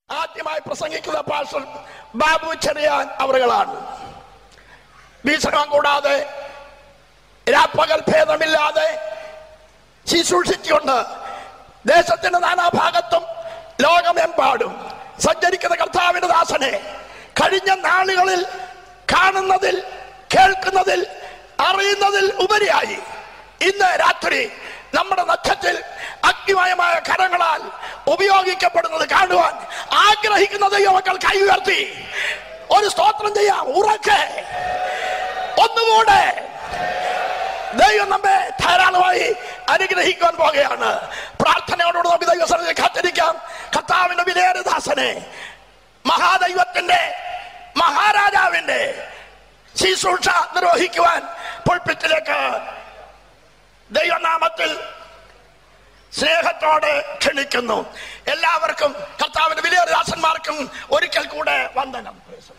ആദ്യമായി പ്രസംഗിക്കുന്ന പാസ്റ്റർ ബാബു ചെറിയാൻ അവറുകളാണ് ഭീഷണം കൂടാതെ രാപ്പകൽ ഭേദമില്ലാതെ ശുശ്രൂഷിച്ചുകൊണ്ട് ദേശത്തിന്റെ നാനാഭാഗത്തും ലോകമെമ്പാടും സഞ്ചരിക്കുന്ന കർത്താവിന്റെ ദാസനെ കഴിഞ്ഞ നാളുകളിൽ കാണുന്നതിൽ കേൾക്കുന്നതിൽ അറിയുന്നതിൽ ഉപരിയായി ഇന്ന് രാത്രി നമ്മുടെ നക്ഷത്തിൽ അഗ്നിമയമായ കരങ്ങളാൽ ഉപയോഗിക്കപ്പെടുന്നത് കാണുവാൻ ആഗ്രഹിക്കുന്ന ദൈവമക്കൾ കൈ ഉയർത്തി ഒരു സ്തോത്രം ചെയ്യാം ഉറക്കെ ഒന്നുകൂടെ ദൈവം നമ്മെ ധാരാളമായി അനുഗ്രഹിക്കാൻ പോകുകയാണ് പ്രാർത്ഥനയോടുകൂടി നമുക്ക് ദൈവസ്ഥലത്തിൽ കാത്തിരിക്കാം കർത്താവിന്റെ വിലയേറെ ദാസനെ മഹാദൈവത്തിന്റെ മഹാരാജാവിന്റെ ശുശ്രൂഷ നിർവഹിക്കുവാൻ പുൾപ്പിറ്റിലേക്ക് ദൈവനാമത്തിൽ സ്നേഹത്തോടെ ക്ഷണിക്കുന്നു എല്ലാവർക്കും കർത്താവിന്റെ വിലയേറെ ദാസന്മാർക്കും ഒരിക്കൽ കൂടെ വന്ദനം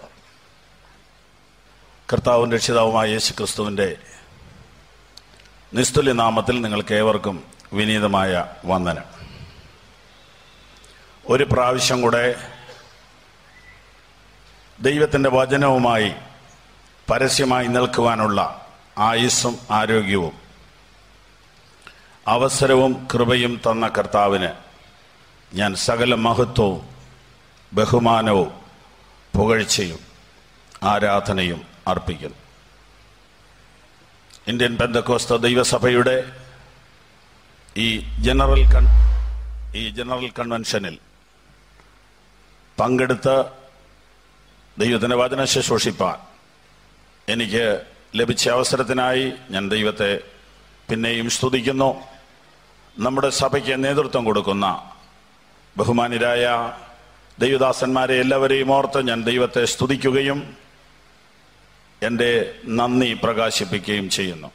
കർത്താവും രക്ഷിതാവുമായ യേശു ക്രിസ്തുവിന്റെ നിസ്തുല്യ നാമത്തിൽ നിങ്ങൾക്ക് ഏവർക്കും വിനീതമായ വന്ദനം ഒരു പ്രാവശ്യം കൂടെ ദൈവത്തിന്റെ വചനവുമായി പരസ്യമായി നിൽക്കുവാനുള്ള ആയുസ്സും ആരോഗ്യവും അവസരവും കൃപയും തന്ന കർത്താവിന് ഞാൻ സകല മഹത്വവും ബഹുമാനവും പുകഴ്ചയും ആരാധനയും അർപ്പിക്കുന്നു ഇന്ത്യൻ ബന്ധക്കോസ്ത ദൈവസഭയുടെ ഈ ജനറൽ കൺ ഈ ജനറൽ കൺവെൻഷനിൽ പങ്കെടുത്ത് ദൈവത്തിന്റെ വചന ശുശ്രൂഷിപ്പാൻ എനിക്ക് ലഭിച്ച അവസരത്തിനായി ഞാൻ ദൈവത്തെ പിന്നെയും സ്തുതിക്കുന്നു നമ്മുടെ സഭയ്ക്ക് നേതൃത്വം കൊടുക്കുന്ന ബഹുമാനിരായ ദൈവദാസന്മാരെ എല്ലാവരെയും ഓർത്ത് ഞാൻ ദൈവത്തെ സ്തുതിക്കുകയും എൻ്റെ നന്ദി പ്രകാശിപ്പിക്കുകയും ചെയ്യുന്നു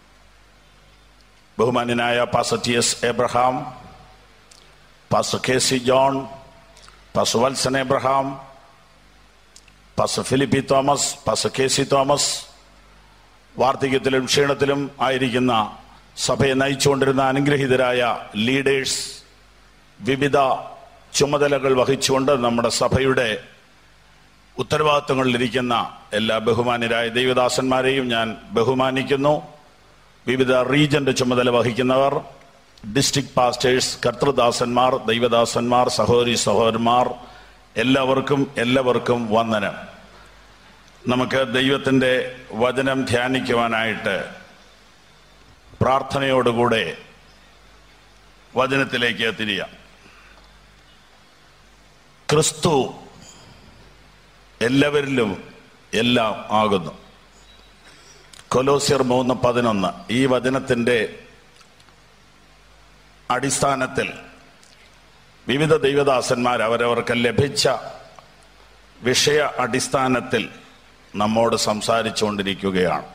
ബഹുമാന്യനായ പാസ ടി എസ് എബ്രഹാം പാസ കെ സി ജോൺ പാസ വത്സൻ എബ്രഹാം പാസ ഫിലിപ്പി തോമസ് പാസ കെ സി തോമസ് വാർദ്ധക്യത്തിലും ക്ഷീണത്തിലും ആയിരിക്കുന്ന സഭയെ നയിച്ചുകൊണ്ടിരുന്ന അനുഗ്രഹീതരായ ലീഡേഴ്സ് വിവിധ ചുമതലകൾ വഹിച്ചുകൊണ്ട് നമ്മുടെ സഭയുടെ ഉത്തരവാദിത്തങ്ങളിലിരിക്കുന്ന എല്ലാ ബഹുമാന്യരായ ദൈവദാസന്മാരെയും ഞാൻ ബഹുമാനിക്കുന്നു വിവിധ റീജന്റെ ചുമതല വഹിക്കുന്നവർ ഡിസ്ട്രിക്ട് പാസ്റ്റേഴ്സ് കർത്തൃദാസന്മാർ ദൈവദാസന്മാർ സഹോദരി സഹോദരന്മാർ എല്ലാവർക്കും എല്ലാവർക്കും വന്ദനം നമുക്ക് ദൈവത്തിന്റെ വചനം ധ്യാനിക്കുവാനായിട്ട് പ്രാർത്ഥനയോടുകൂടെ വചനത്തിലേക്ക് തിരിയാം ക്രിസ്തു എല്ലാവരിലും എല്ലാം ആകുന്നു കൊലോസിയർ മൂന്ന് പതിനൊന്ന് ഈ വചനത്തിന്റെ അടിസ്ഥാനത്തിൽ വിവിധ ദൈവദാസന്മാർ അവരവർക്ക് ലഭിച്ച വിഷയ അടിസ്ഥാനത്തിൽ നമ്മോട് സംസാരിച്ചുകൊണ്ടിരിക്കുകയാണ്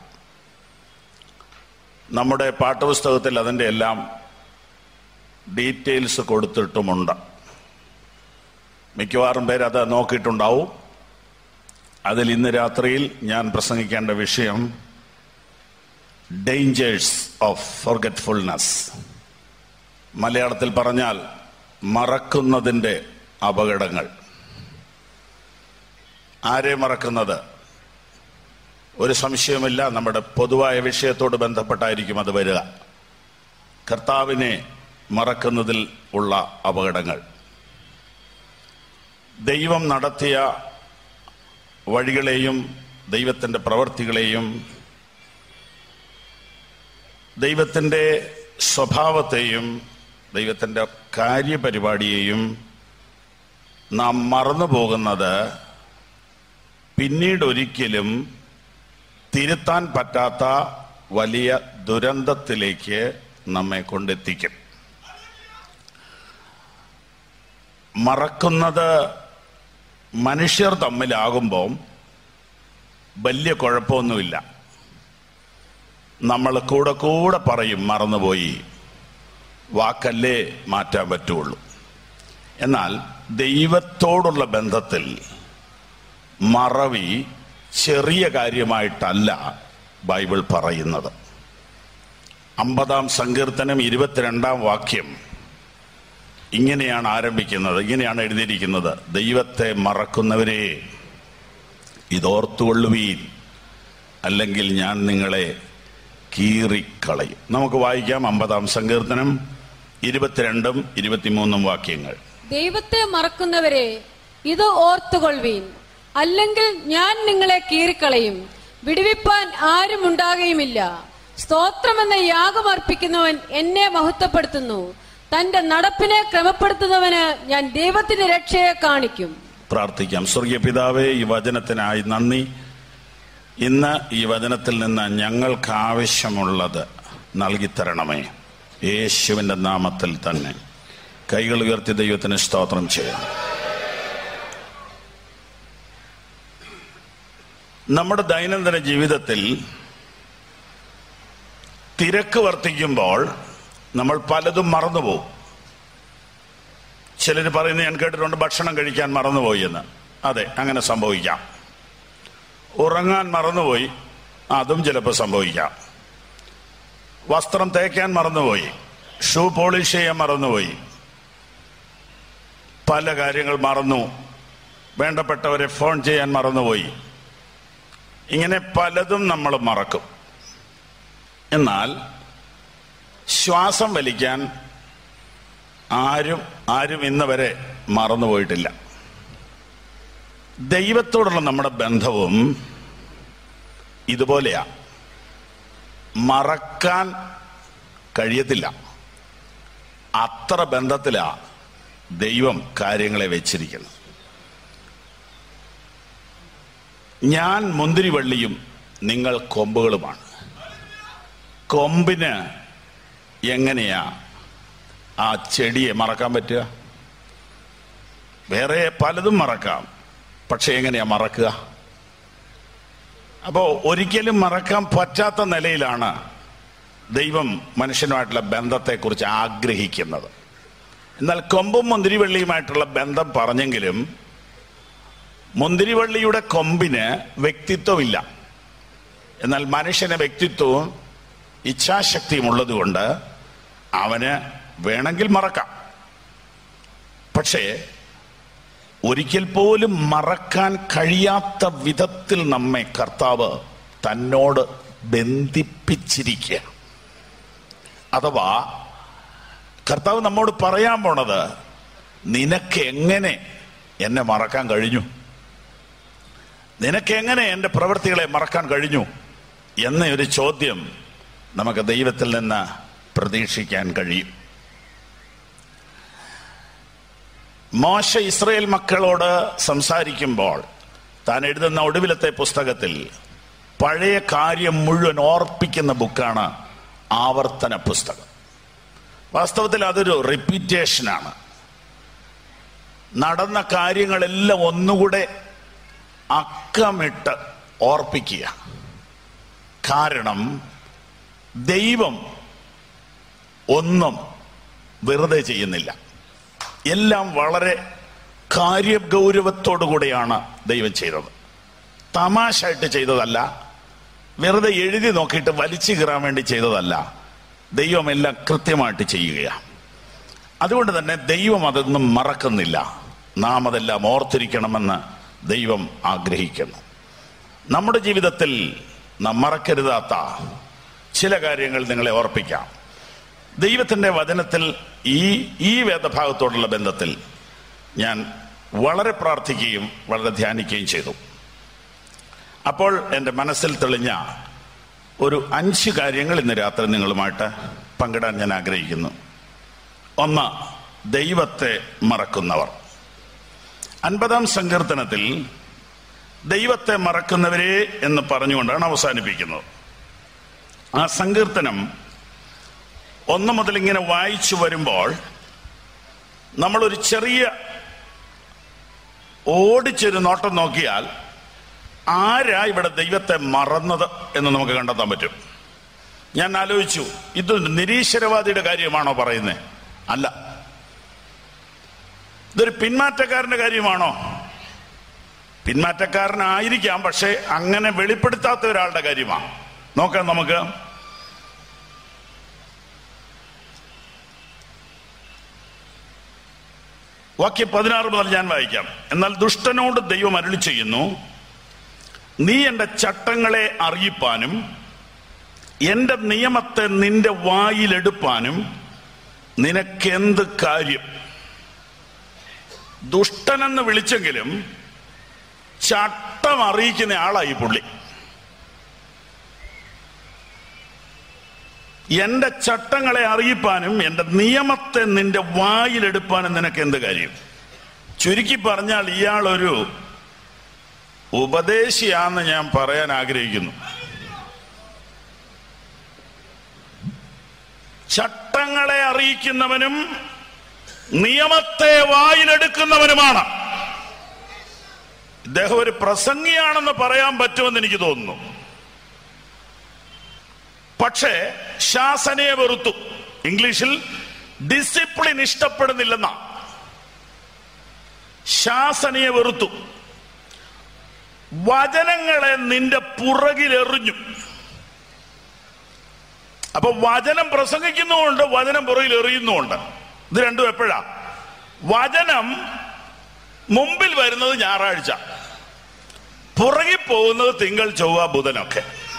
നമ്മുടെ പാഠപുസ്തകത്തിൽ അതിൻ്റെ എല്ലാം ഡീറ്റെയിൽസ് കൊടുത്തിട്ടുമുണ്ട് മിക്കവാറും പേര് അത് നോക്കിയിട്ടുണ്ടാവും അതിൽ ഇന്ന് രാത്രിയിൽ ഞാൻ പ്രസംഗിക്കേണ്ട വിഷയം ഡേഞ്ചേഴ്സ് ഓഫ് ഫോർഗറ്റ്ഫുൾനെസ് മലയാളത്തിൽ പറഞ്ഞാൽ മറക്കുന്നതിൻ്റെ അപകടങ്ങൾ ആരെ മറക്കുന്നത് ഒരു സംശയമില്ല നമ്മുടെ പൊതുവായ വിഷയത്തോട് ബന്ധപ്പെട്ടായിരിക്കും അത് വരിക കർത്താവിനെ മറക്കുന്നതിൽ ഉള്ള അപകടങ്ങൾ ദൈവം നടത്തിയ വഴികളെയും ദൈവത്തിൻ്റെ പ്രവർത്തികളെയും ദൈവത്തിൻ്റെ സ്വഭാവത്തെയും ദൈവത്തിൻ്റെ കാര്യപരിപാടിയെയും നാം മറന്നു പോകുന്നത് പിന്നീട് ഒരിക്കലും തിരുത്താൻ പറ്റാത്ത വലിയ ദുരന്തത്തിലേക്ക് നമ്മെ കൊണ്ടെത്തിക്കും മറക്കുന്നത് മനുഷ്യർ തമ്മിലാകുമ്പോൾ വലിയ കുഴപ്പമൊന്നുമില്ല നമ്മൾ കൂടെ കൂടെ പറയും മറന്നുപോയി വാക്കല്ലേ മാറ്റാൻ പറ്റുള്ളൂ എന്നാൽ ദൈവത്തോടുള്ള ബന്ധത്തിൽ മറവി ചെറിയ കാര്യമായിട്ടല്ല ബൈബിൾ പറയുന്നത് അമ്പതാം സങ്കീർത്തനം ഇരുപത്തിരണ്ടാം വാക്യം ഇങ്ങനെയാണ് ആരംഭിക്കുന്നത് ഇങ്ങനെയാണ് എഴുതിയിരിക്കുന്നത് ദൈവത്തെ മറക്കുന്നവരെ ഇതോർത്തുകൊള്ളുവീൻ അല്ലെങ്കിൽ ഞാൻ നിങ്ങളെ കീറിക്കളയും നമുക്ക് വായിക്കാം അമ്പതാം സങ്കീർത്തനം ഇരുപത്തിരണ്ടും ഇരുപത്തിമൂന്നും വാക്യങ്ങൾ ദൈവത്തെ മറക്കുന്നവരെ ഇത് ഓർത്തുകൊള്ളുവീൻ അല്ലെങ്കിൽ ഞാൻ നിങ്ങളെ കീറിക്കളയും വിടുവിപ്പാൻ ആരും ഉണ്ടാകുകയുമില്ല സ്തോത്രമെന്ന യാഗം അർപ്പിക്കുന്നവൻ എന്നെ മഹത്വപ്പെടുത്തുന്നു തന്റെ നടപ്പിനെ ക്രമപ്പെടുത്തുന്നവന് ഞാൻ ദൈവത്തിന്റെ രക്ഷയെ കാണിക്കും പ്രാർത്ഥിക്കാം സ്വർഗീയ പിതാവേ ഈ വചനത്തിനായി നന്ദി ഇന്ന് ഈ വചനത്തിൽ നിന്ന് ഞങ്ങൾക്ക് ആവശ്യമുള്ളത് നൽകിത്തരണമേ യേശുവിന്റെ നാമത്തിൽ തന്നെ കൈകൾ ഉയർത്തി ദൈവത്തിന് സ്തോത്രം ചെയ്യാം നമ്മുടെ ദൈനംദിന ജീവിതത്തിൽ തിരക്ക് വർദ്ധിക്കുമ്പോൾ നമ്മൾ പലതും മറന്നുപോകും ചിലർ പറയുന്നത് ഞാൻ കേട്ടിട്ടുണ്ട് ഭക്ഷണം കഴിക്കാൻ മറന്നുപോയി എന്ന് അതെ അങ്ങനെ സംഭവിക്കാം ഉറങ്ങാൻ മറന്നുപോയി അതും ചിലപ്പോൾ സംഭവിക്കാം വസ്ത്രം തേക്കാൻ മറന്നുപോയി ഷൂ പോളിഷ് ചെയ്യാൻ മറന്നുപോയി പല കാര്യങ്ങൾ മറന്നു വേണ്ടപ്പെട്ടവരെ ഫോൺ ചെയ്യാൻ മറന്നുപോയി ഇങ്ങനെ പലതും നമ്മൾ മറക്കും എന്നാൽ ശ്വാസം വലിക്കാൻ ആരും ആരും ഇന്ന് വരെ മറന്നുപോയിട്ടില്ല ദൈവത്തോടുള്ള നമ്മുടെ ബന്ധവും ഇതുപോലെയാ മറക്കാൻ കഴിയത്തില്ല അത്ര ബന്ധത്തിലാ ദൈവം കാര്യങ്ങളെ വെച്ചിരിക്കുന്നത് ഞാൻ മുന്തിരിവള്ളിയും നിങ്ങൾ കൊമ്പുകളുമാണ് കൊമ്പിന് എങ്ങനെയാ ആ ചെടിയെ മറക്കാൻ പറ്റുക വേറെ പലതും മറക്കാം പക്ഷെ എങ്ങനെയാ മറക്കുക അപ്പോ ഒരിക്കലും മറക്കാൻ പറ്റാത്ത നിലയിലാണ് ദൈവം മനുഷ്യനുമായിട്ടുള്ള ബന്ധത്തെക്കുറിച്ച് ആഗ്രഹിക്കുന്നത് എന്നാൽ കൊമ്പും മുന്തിരിവള്ളിയുമായിട്ടുള്ള ബന്ധം പറഞ്ഞെങ്കിലും മുന്തിരിവള്ളിയുടെ കൊമ്പിന് വ്യക്തിത്വമില്ല എന്നാൽ മനുഷ്യന് വ്യക്തിത്വവും ഇച്ഛാശക്തിയും ഉള്ളതുകൊണ്ട് അവന് വേണമെങ്കിൽ മറക്കാം പക്ഷേ ഒരിക്കൽ പോലും മറക്കാൻ കഴിയാത്ത വിധത്തിൽ നമ്മെ കർത്താവ് തന്നോട് ബന്ധിപ്പിച്ചിരിക്കുക അഥവാ കർത്താവ് നമ്മോട് പറയാൻ പോണത് നിനക്ക് എങ്ങനെ എന്നെ മറക്കാൻ കഴിഞ്ഞു നിനക്ക് എങ്ങനെ എൻ്റെ പ്രവൃത്തികളെ മറക്കാൻ കഴിഞ്ഞു എന്ന ഒരു ചോദ്യം നമുക്ക് ദൈവത്തിൽ നിന്ന് പ്രതീക്ഷിക്കാൻ കഴിയും മോശ ഇസ്രയേൽ മക്കളോട് സംസാരിക്കുമ്പോൾ താൻ എഴുതുന്ന ഒടുവിലത്തെ പുസ്തകത്തിൽ പഴയ കാര്യം മുഴുവൻ ഓർപ്പിക്കുന്ന ബുക്കാണ് ആവർത്തന പുസ്തകം വാസ്തവത്തിൽ അതൊരു റിപ്പീറ്റേഷനാണ് നടന്ന കാര്യങ്ങളെല്ലാം ഒന്നുകൂടെ അക്കമിട്ട് ഓർപ്പിക്കുക കാരണം ദൈവം ഒന്നും വെറുതെ ചെയ്യുന്നില്ല എല്ലാം വളരെ കാര്യഗൗരവത്തോടു കൂടെയാണ് ദൈവം ചെയ്തത് തമാശായിട്ട് ചെയ്തതല്ല വെറുതെ എഴുതി നോക്കിയിട്ട് വലിച്ചു കീറാൻ വേണ്ടി ചെയ്തതല്ല ദൈവം എല്ലാം കൃത്യമായിട്ട് ചെയ്യുകയാണ് അതുകൊണ്ട് തന്നെ ദൈവം അതൊന്നും മറക്കുന്നില്ല നാം അതെല്ലാം ഓർത്തിരിക്കണമെന്ന് ദൈവം ആഗ്രഹിക്കുന്നു നമ്മുടെ ജീവിതത്തിൽ നാം മറക്കരുതാത്ത ചില കാര്യങ്ങൾ നിങ്ങളെ ഓർപ്പിക്കാം ദൈവത്തിന്റെ വചനത്തിൽ ഈ ഈ വേദഭാഗത്തോടുള്ള ബന്ധത്തിൽ ഞാൻ വളരെ പ്രാർത്ഥിക്കുകയും വളരെ ധ്യാനിക്കുകയും ചെയ്തു അപ്പോൾ എൻ്റെ മനസ്സിൽ തെളിഞ്ഞ ഒരു അഞ്ച് കാര്യങ്ങൾ ഇന്ന് രാത്രി നിങ്ങളുമായിട്ട് പങ്കിടാൻ ഞാൻ ആഗ്രഹിക്കുന്നു ഒന്ന് ദൈവത്തെ മറക്കുന്നവർ അൻപതാം സങ്കീർത്തനത്തിൽ ദൈവത്തെ മറക്കുന്നവരെ എന്ന് പറഞ്ഞുകൊണ്ടാണ് അവസാനിപ്പിക്കുന്നത് ആ സങ്കീർത്തനം ഒന്ന് മുതൽ ഇങ്ങനെ വായിച്ചു വരുമ്പോൾ നമ്മളൊരു ചെറിയ ഓടിച്ചൊരു നോട്ടം നോക്കിയാൽ ആരാ ഇവിടെ ദൈവത്തെ മറന്നത് എന്ന് നമുക്ക് കണ്ടെത്താൻ പറ്റും ഞാൻ ആലോചിച്ചു ഇത് നിരീശ്വരവാദിയുടെ കാര്യമാണോ പറയുന്നത് അല്ല ഇതൊരു പിന്മാറ്റക്കാരന്റെ കാര്യമാണോ പിന്മാറ്റക്കാരനായിരിക്കാം പക്ഷെ അങ്ങനെ വെളിപ്പെടുത്താത്ത ഒരാളുടെ കാര്യമാണ് നോക്കാം നമുക്ക് വാക്യം പതിനാറ് മുതൽ ഞാൻ വായിക്കാം എന്നാൽ ദുഷ്ടനോട് ദൈവം അരുളി ചെയ്യുന്നു നീ എന്റെ ചട്ടങ്ങളെ അറിയിപ്പാനും എന്റെ നിയമത്തെ നിന്റെ വായിലെടുപ്പാനും നിനക്കെന്ത് കാര്യം ദുഷ്ടനെന്ന് വിളിച്ചെങ്കിലും ചട്ടം അറിയിക്കുന്ന ആളായി പുള്ളി എന്റെ ചട്ടങ്ങളെ അറിയിപ്പാനും എന്റെ നിയമത്തെ നിന്റെ വായിലെടുപ്പാനും നിനക്ക് എന്ത് കാര്യം ചുരുക്കി പറഞ്ഞാൽ ഇയാൾ ഒരു ഉപദേശിയാന്ന് ഞാൻ പറയാൻ ആഗ്രഹിക്കുന്നു ചട്ടങ്ങളെ അറിയിക്കുന്നവനും നിയമത്തെ വായിലെടുക്കുന്നവനുമാണ് ഇദ്ദേഹം ഒരു പ്രസംഗിയാണെന്ന് പറയാൻ പറ്റുമെന്ന് എനിക്ക് തോന്നുന്നു പക്ഷേ ശാസനയെ വെറുത്തു ഇംഗ്ലീഷിൽ ഡിസിപ്ലിൻ ഇഷ്ടപ്പെടുന്നില്ലെന്ന ശാസനയെ വെറുത്തു വചനങ്ങളെ നിന്റെ പുറകിലെറിഞ്ഞു അപ്പൊ വചനം പ്രസംഗിക്കുന്നുമുണ്ട് വചനം പുറകിൽ എറിയുന്നുമുണ്ട് ഇത് രണ്ടും എപ്പോഴാ വചനം മുമ്പിൽ വരുന്നത് ഞായറാഴ്ച പുറകിൽ പോകുന്നത് തിങ്കൾ ചൊവ്വ ബുധനൊക്കെ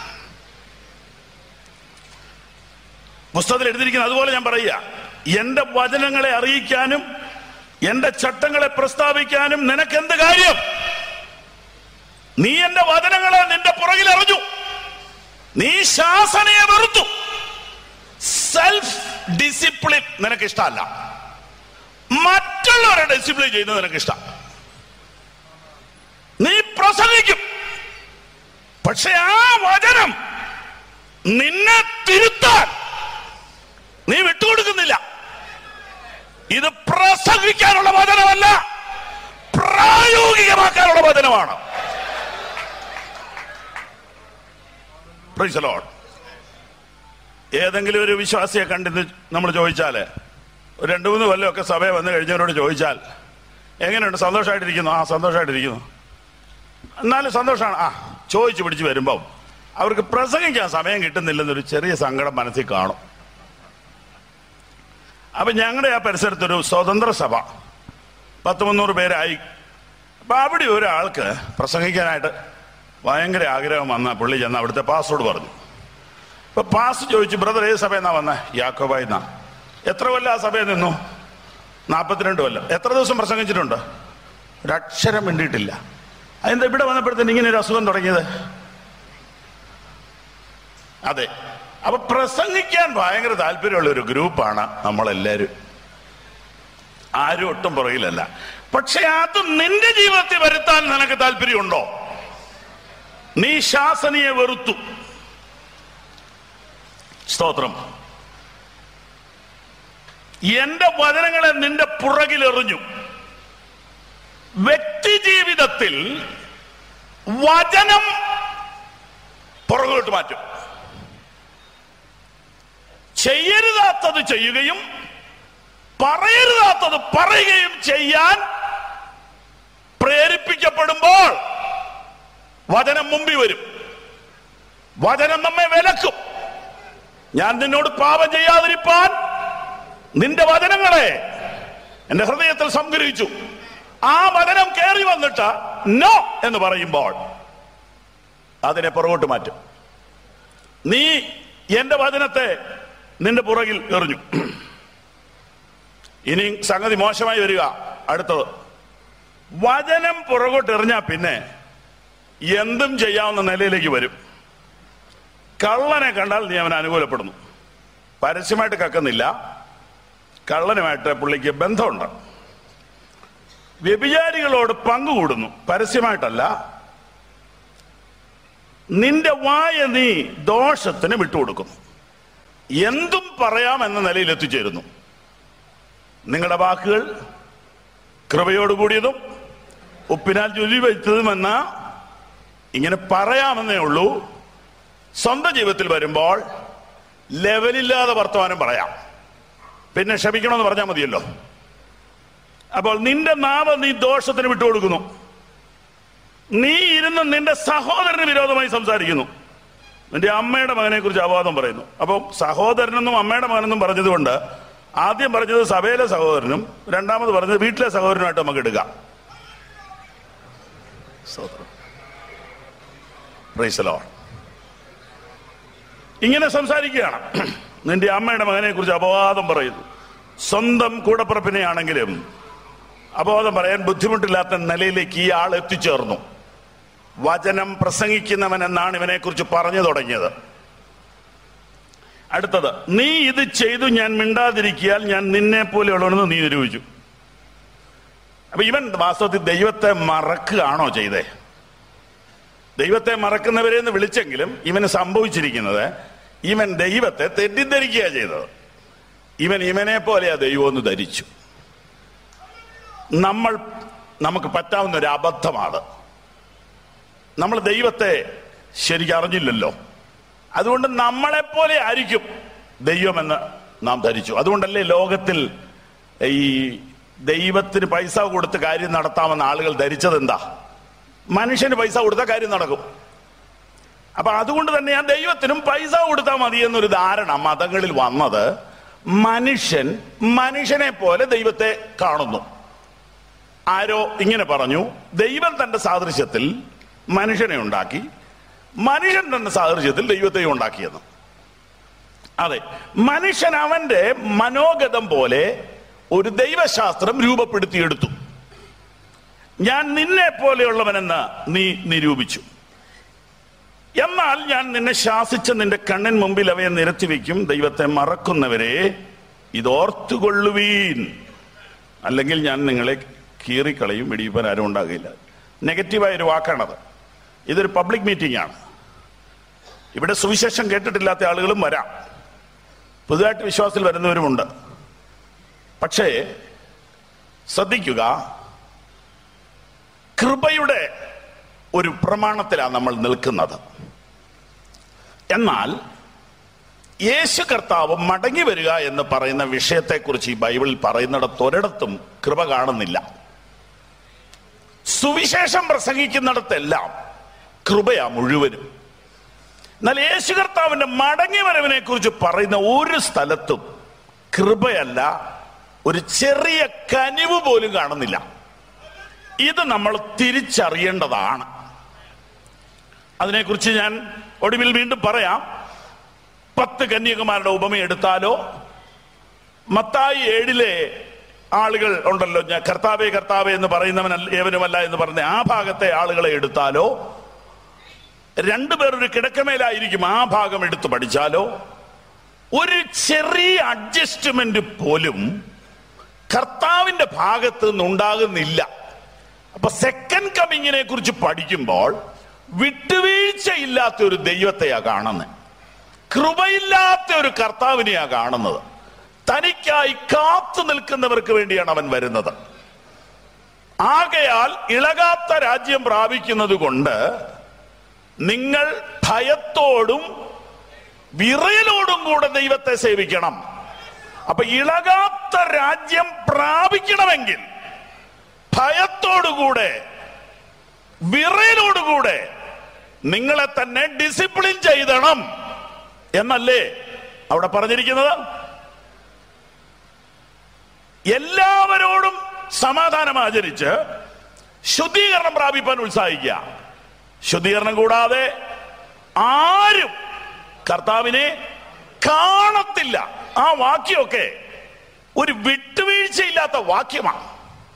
പുസ്തകത്തിൽ എഴുതിയിരിക്കുന്നത് അതുപോലെ ഞാൻ പറയുക എന്റെ വചനങ്ങളെ അറിയിക്കാനും എന്റെ ചട്ടങ്ങളെ പ്രസ്താവിക്കാനും നിനക്ക് എന്ത് കാര്യം നീ എന്റെ വചനങ്ങളെ നിന്റെ പുറകിൽ അറിഞ്ഞു നീ ശാസനയെ വെറുത്തു സെൽഫ് ഡിസിപ്ലിൻ നിനക്ക് ഇഷ്ടമല്ല മറ്റുള്ളവരെ ഡിസിപ്ലിൻ ചെയ്യുന്നത് നിനക്ക് ഇഷ്ടം നീ പ്രസംഗിക്കും പക്ഷെ ആ വചനം നിന്നെ തിരുത്താൻ നീ വിട്ടുകൊടുക്കുന്നില്ല ഇത് പ്രസംഗിക്കാനുള്ള വചനമല്ല പ്രായോഗികമാക്കാനുള്ള വചനമാണ് Praise the Lord. ഏതെങ്കിലും ഒരു വിശ്വാസിയെ കണ്ടിന്ന് നമ്മൾ ചോദിച്ചാല് ഒരു രണ്ടു മൂന്ന് കൊല്ലമൊക്കെ സഭയെ വന്നു കഴിഞ്ഞവരോട് ചോദിച്ചാൽ എങ്ങനെയുണ്ട് സന്തോഷമായിട്ടിരിക്കുന്നു ആ സന്തോഷമായിട്ടിരിക്കുന്നു എന്നാലും സന്തോഷമാണ് ആ ചോദിച്ചു പിടിച്ച് വരുമ്പം അവർക്ക് പ്രസംഗിക്കാൻ സമയം കിട്ടുന്നില്ലെന്നൊരു ചെറിയ സങ്കടം മനസ്സിൽ കാണും അപ്പൊ ഞങ്ങളുടെ ആ പരിസരത്തൊരു സ്വതന്ത്ര സഭ പത്ത് മുന്നൂറ് പേരായി അപ്പൊ അവിടെ ഒരാൾക്ക് പ്രസംഗിക്കാനായിട്ട് ഭയങ്കര ആഗ്രഹം വന്ന പുള്ളി ചെന്ന് അവിടുത്തെ പാസ്റ്റോട് പറഞ്ഞു അപ്പൊ പാസ് ചോദിച്ചു ബ്രദർ ഏത് സഭ എന്നാ വന്നേ യാക്കോബായി എന്നാ എത്ര കൊല്ലം ആ സഭയിൽ നിന്നു നാൽപ്പത്തിരണ്ട് കൊല്ലം എത്ര ദിവസം പ്രസംഗിച്ചിട്ടുണ്ട് ഒരക്ഷരം മിണ്ടിയിട്ടില്ല അതെന്താ ഇവിടെ വന്നപ്പോഴത്തേന് ഇങ്ങനെ ഒരു അസുഖം തുടങ്ങിയത് അതെ അപ്പൊ പ്രസംഗിക്കാൻ ഭയങ്കര താല്പര്യമുള്ള ഒരു ഗ്രൂപ്പാണ് നമ്മളെല്ലാരും ആരും ഒട്ടും പുറകിലല്ല പക്ഷെ അത് നിന്റെ ജീവിതത്തിൽ വരുത്താൻ നിനക്ക് താല്പര്യമുണ്ടോ നീ ശാസനയെ വെറുത്തു സ്തോത്രം എന്റെ വചനങ്ങളെ നിന്റെ പുറകിലെറിഞ്ഞു വ്യക്തി ജീവിതത്തിൽ വചനം പുറകോട്ട് മാറ്റും ചെയ്യരുതാത്തത് ചെയ്യുകയും പറയരുതാത്തത് പറയുകയും ചെയ്യാൻ പ്രേരിപ്പിക്കപ്പെടുമ്പോൾ വചനം മുമ്പിൽ വരും വചനം നമ്മെ വിലക്കും ഞാൻ നിന്നോട് പാപം ചെയ്യാതിരിപ്പാൻ നിന്റെ വചനങ്ങളെ എന്റെ ഹൃദയത്തിൽ സംഗ്രഹിച്ചു ആ വചനം കയറി വന്നിട്ട് നോ എന്ന് പറയുമ്പോൾ അതിനെ പുറകോട്ട് മാറ്റും നീ എന്റെ വചനത്തെ നിന്റെ പുറകിൽ എറിഞ്ഞു ഇനി സംഗതി മോശമായി വരിക അടുത്തത് വചനം പുറകോട്ട് എറിഞ്ഞാ പിന്നെ എന്തും ചെയ്യാവുന്ന നിലയിലേക്ക് വരും കള്ളനെ കണ്ടാൽ നീ അവനെ അനുകൂലപ്പെടുന്നു പരസ്യമായിട്ട് കക്കുന്നില്ല കള്ളനുമായിട്ട് പുള്ളിക്ക് ബന്ധമുണ്ട് വ്യഭിചാരികളോട് പങ്കുകൂടുന്നു പരസ്യമായിട്ടല്ല നിന്റെ വായ നീ ദോഷത്തിന് വിട്ടുകൊടുക്കുന്നു എന്തും പറയാം എന്ന നിലയിൽ എത്തിച്ചേരുന്നു നിങ്ങളുടെ വാക്കുകൾ കൃപയോടുകൂടിയതും ഉപ്പിനാൽ രുചി വെച്ചതുമെന്ന ഇങ്ങനെ പറയാമെന്നേ ഉള്ളൂ സ്വന്തം ജീവിതത്തിൽ വരുമ്പോൾ ലെവലില്ലാതെ വർത്തമാനം പറയാം പിന്നെ ക്ഷമിക്കണമെന്ന് പറഞ്ഞാൽ മതിയല്ലോ അപ്പോൾ നിന്റെ നാവ് നീ ദോഷത്തിന് വിട്ടുകൊടുക്കുന്നു നീ ഇരുന്ന് നിന്റെ സഹോദരന് വിരോധമായി സംസാരിക്കുന്നു നിന്റെ അമ്മയുടെ മകനെ കുറിച്ച് അപവാദം പറയുന്നു അപ്പോൾ സഹോദരനെന്നും അമ്മയുടെ മകനെന്നും പറഞ്ഞതുകൊണ്ട് ആദ്യം പറഞ്ഞത് സഭയിലെ സഹോദരനും രണ്ടാമത് പറഞ്ഞത് വീട്ടിലെ സഹോദരനുമായിട്ട് നമുക്ക് എടുക്കാം സ്തോത്രം. Praise the Lord. ഇങ്ങനെ സംസാരിക്കുകയാണ് നിന്റെ അമ്മയുടെ മകനെ കുറിച്ച് അപവാദം പറയുന്നു സ്വന്തം കൂടപ്പുറപ്പിനെ ആണെങ്കിലും അപവാദം പറയാൻ ബുദ്ധിമുട്ടില്ലാത്ത നിലയിലേക്ക് ഈ ആൾ എത്തിച്ചേർന്നു വചനം പ്രസംഗിക്കുന്നവൻ എന്നാണ് ഇവനെ കുറിച്ച് പറഞ്ഞു തുടങ്ങിയത് അടുത്തത് നീ ഇത് ചെയ്തു ഞാൻ മിണ്ടാതിരിക്കിയാൽ ഞാൻ നിന്നെ പോലെയുള്ളവനെന്ന് നീ നിരൂപിച്ചു അപ്പൊ ഇവൻ വാസ്തവത്തിൽ ദൈവത്തെ മറക്കുകയാണോ ചെയ്തേ ദൈവത്തെ മറക്കുന്നവരെ എന്ന് വിളിച്ചെങ്കിലും ഇവന് സംഭവിച്ചിരിക്കുന്നത് ഇവൻ ദൈവത്തെ തെറ്റിദ്ധരിക്കുക ചെയ്തത് ഇവൻ ഇവനെ പോലെയാ ദൈവം എന്ന് ധരിച്ചു നമ്മൾ നമുക്ക് പറ്റാവുന്ന ഒരു അബദ്ധമാണ് നമ്മൾ ദൈവത്തെ ശരിക്കും അറിഞ്ഞില്ലല്ലോ അതുകൊണ്ട് നമ്മളെപ്പോലെ ആയിരിക്കും ദൈവമെന്ന് നാം ധരിച്ചു അതുകൊണ്ടല്ലേ ലോകത്തിൽ ഈ ദൈവത്തിന് പൈസ കൊടുത്ത് കാര്യം നടത്താമെന്ന് ആളുകൾ ധരിച്ചത് എന്താ മനുഷ്യന് പൈസ കൊടുത്താൽ കാര്യം നടക്കും അപ്പൊ അതുകൊണ്ട് തന്നെ ആ ദൈവത്തിനും പൈസ കൊടുത്താൽ മതി എന്നൊരു ധാരണ മതങ്ങളിൽ വന്നത് മനുഷ്യൻ മനുഷ്യനെ പോലെ ദൈവത്തെ കാണുന്നു ആരോ ഇങ്ങനെ പറഞ്ഞു ദൈവം തന്റെ സാദൃശ്യത്തിൽ മനുഷ്യനെ ഉണ്ടാക്കി മനുഷ്യൻ തന്റെ സാദൃശ്യത്തിൽ ദൈവത്തെ ഉണ്ടാക്കിയെന്ന് അതെ മനുഷ്യൻ അവന്റെ മനോഗതം പോലെ ഒരു ദൈവശാസ്ത്രം രൂപപ്പെടുത്തിയെടുത്തു ഞാൻ നിന്നെ പോലെയുള്ളവനെന്ന് നീ നിരൂപിച്ചു എന്നാൽ ഞാൻ നിന്നെ ശാസിച്ച നിന്റെ കണ്ണിൻ മുമ്പിൽ അവയെ നിരത്തി വയ്ക്കും ദൈവത്തെ മറക്കുന്നവരെ ഇതോർത്തുകൊള്ളുവീൻ അല്ലെങ്കിൽ ഞാൻ നിങ്ങളെ കീറിക്കളയും വെടിയിപ്പാൻ ആരും ഉണ്ടാകില്ല നെഗറ്റീവായ ഒരു വാക്കാണത് ഇതൊരു പബ്ലിക് മീറ്റിംഗ് ആണ് ഇവിടെ സുവിശേഷം കേട്ടിട്ടില്ലാത്ത ആളുകളും വരാം പുതുതായിട്ട് വിശ്വാസത്തിൽ വരുന്നവരുമുണ്ട് പക്ഷേ ശ്രദ്ധിക്കുക കൃപയുടെ ഒരു പ്രമാണത്തിലാണ് നമ്മൾ നിൽക്കുന്നത് എന്നാൽ യേശു കർത്താവ് മടങ്ങി വരിക എന്ന് പറയുന്ന വിഷയത്തെക്കുറിച്ച് ഈ ബൈബിളിൽ പറയുന്നിടത്ത് ഒരിടത്തും കൃപ കാണുന്നില്ല സുവിശേഷം പ്രസംഗിക്കുന്നിടത്തെല്ലാം കൃപയാ മുഴുവനും എന്നാൽ യേശു കർത്താവിന്റെ മടങ്ങി വരവിനെ കുറിച്ച് പറയുന്ന ഒരു സ്ഥലത്തും കൃപയല്ല ഒരു ചെറിയ കനിവ് പോലും കാണുന്നില്ല ഇത് നമ്മൾ തിരിച്ചറിയേണ്ടതാണ് അതിനെക്കുറിച്ച് ഞാൻ ഒടുവിൽ വീണ്ടും പറയാം പത്ത് കന്യകുമാരുടെ ഉപമ എടുത്താലോ മത്തായി ഏഴിലെ ആളുകൾ ഉണ്ടല്ലോ ഞാൻ കർത്താവേ കർത്താവേ എന്ന് പറയുന്നവൻ ഏവനുമല്ല എന്ന് പറഞ്ഞ ആ ഭാഗത്തെ ആളുകളെ എടുത്താലോ രണ്ടുപേർ ഒരു കിടക്കമേലായിരിക്കും ആ ഭാഗം എടുത്ത് പഠിച്ചാലോ ഒരു ചെറിയ അഡ്ജസ്റ്റ്മെന്റ് പോലും കർത്താവിന്റെ ഭാഗത്ത് നിന്നുണ്ടാകുന്നില്ല അപ്പൊ സെക്കൻഡ് കമ്മിങ്ങിനെ കുറിച്ച് പഠിക്കുമ്പോൾ വിട്ടുവീഴ്ചയില്ലാത്ത ഒരു ദൈവത്തെയാ കാണുന്നത് കൃപയില്ലാത്ത ഒരു കർത്താവിനെയാ കാണുന്നത് തനിക്കായി കാത്തു നിൽക്കുന്നവർക്ക് വേണ്ടിയാണ് അവൻ വരുന്നത് ആകയാൽ ഇളകാത്ത രാജ്യം പ്രാപിക്കുന്നത് കൊണ്ട് നിങ്ങൾ ഭയത്തോടും വിറയലോടും കൂടെ ദൈവത്തെ സേവിക്കണം അപ്പൊ ഇളകാത്ത രാജ്യം പ്രാപിക്കണമെങ്കിൽ ഭയത്തോടുകൂടെ വിറയലോടുകൂടെ നിങ്ങളെ തന്നെ ഡിസിപ്ലിൻ ചെയ്തണം എന്നല്ലേ അവിടെ പറഞ്ഞിരിക്കുന്നത് എല്ലാവരോടും സമാധാനം ആചരിച്ച് ശുദ്ധീകരണം പ്രാപിപ്പാൻ ഉത്സാഹിക്കുക ശുദ്ധീകരണം കൂടാതെ ആരും കർത്താവിനെ കാണത്തില്ല ആ വാക്യമൊക്കെ ഒരു വിട്ടുവീഴ്ചയില്ലാത്ത വാക്യമാണ്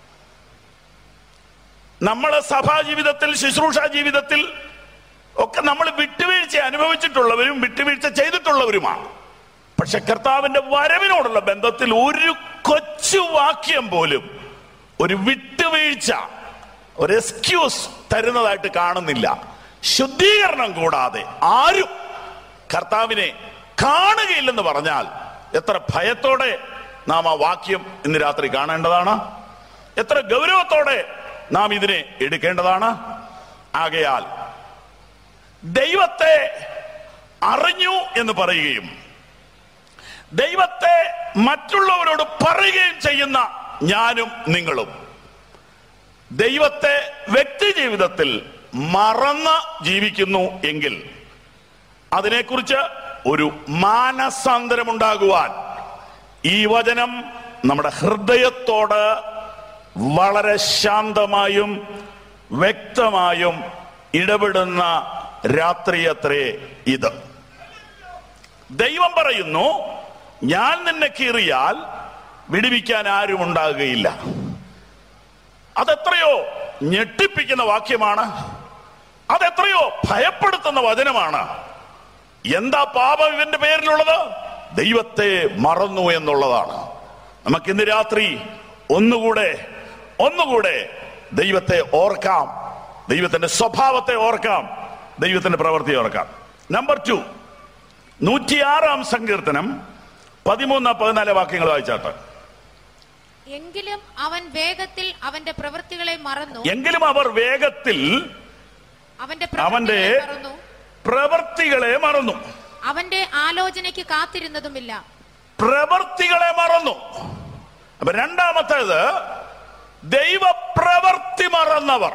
നമ്മളെ സഭാ ജീവിതത്തിൽ ശുശ്രൂഷ ജീവിതത്തിൽ ഒക്കെ നമ്മൾ വിട്ടുവീഴ്ച അനുഭവിച്ചിട്ടുള്ളവരും വിട്ടുവീഴ്ച ചെയ്തിട്ടുള്ളവരുമാണ് പക്ഷെ കർത്താവിന്റെ വരവിനോടുള്ള ബന്ധത്തിൽ ഒരു കൊച്ചു വാക്യം പോലും ഒരു വിട്ടുവീഴ്ച ഒരു എക്സ്ക്യൂസ് തരുന്നതായിട്ട് കാണുന്നില്ല ശുദ്ധീകരണം കൂടാതെ ആരും കർത്താവിനെ കാണുകയില്ലെന്ന് പറഞ്ഞാൽ എത്ര ഭയത്തോടെ നാം ആ വാക്യം ഇന്ന് രാത്രി കാണേണ്ടതാണ് എത്ര ഗൗരവത്തോടെ നാം ഇതിനെ എടുക്കേണ്ടതാണ് ആകയാൽ ദൈവത്തെ അറിഞ്ഞു എന്ന് പറയുകയും ദൈവത്തെ മറ്റുള്ളവരോട് പറയുകയും ചെയ്യുന്ന ഞാനും നിങ്ങളും ദൈവത്തെ വ്യക്തി ജീവിതത്തിൽ മറന്ന് ജീവിക്കുന്നു എങ്കിൽ അതിനെക്കുറിച്ച് ഒരു മാനസാന്തരമുണ്ടാകുവാൻ ഈ വചനം നമ്മുടെ ഹൃദയത്തോട് വളരെ ശാന്തമായും വ്യക്തമായും ഇടപെടുന്ന രാത്രിയത്രേ ഇത് ദൈവം പറയുന്നു ഞാൻ നിന്നെ കീറിയാൽ വിടുവിക്കാൻ ആരും ഉണ്ടാകുകയില്ല അതെത്രയോ ഞെട്ടിപ്പിക്കുന്ന വാക്യമാണ് അതെത്രയോ ഭയപ്പെടുത്തുന്ന വചനമാണ് എന്താ പാപം ഇവന്റെ പേരിലുള്ളത് ദൈവത്തെ മറന്നു എന്നുള്ളതാണ് നമുക്കിന്ന് രാത്രി ഒന്നുകൂടെ ഒന്നുകൂടെ ദൈവത്തെ ഓർക്കാം ദൈവത്തിന്റെ സ്വഭാവത്തെ ഓർക്കാം ദൈവത്തിന്റെ പ്രവൃത്തി ഓർക്കാം നമ്പർ ടു നൂറ്റിയാറാം സങ്കീർത്തനം പതിമൂന്ന് പതിനാല് വാക്യങ്ങൾ വായിച്ചാട്ട് എങ്കിലും അവൻ വേഗത്തിൽ അവന്റെ പ്രവൃത്തികളെ മറന്നു എങ്കിലും അവർ വേഗത്തിൽ അവന്റെ അവന്റെ പ്രവൃത്തികളെ മറന്നു പ്രവർത്തികളെ മറന്നു അവന്റെ ആലോചനയ്ക്ക് കാത്തിരുന്നതുമില്ല പ്രവർത്തികളെ മറന്നു അപ്പൊ രണ്ടാമത്തേത് ദൈവപ്രവർത്തി മറന്നവർ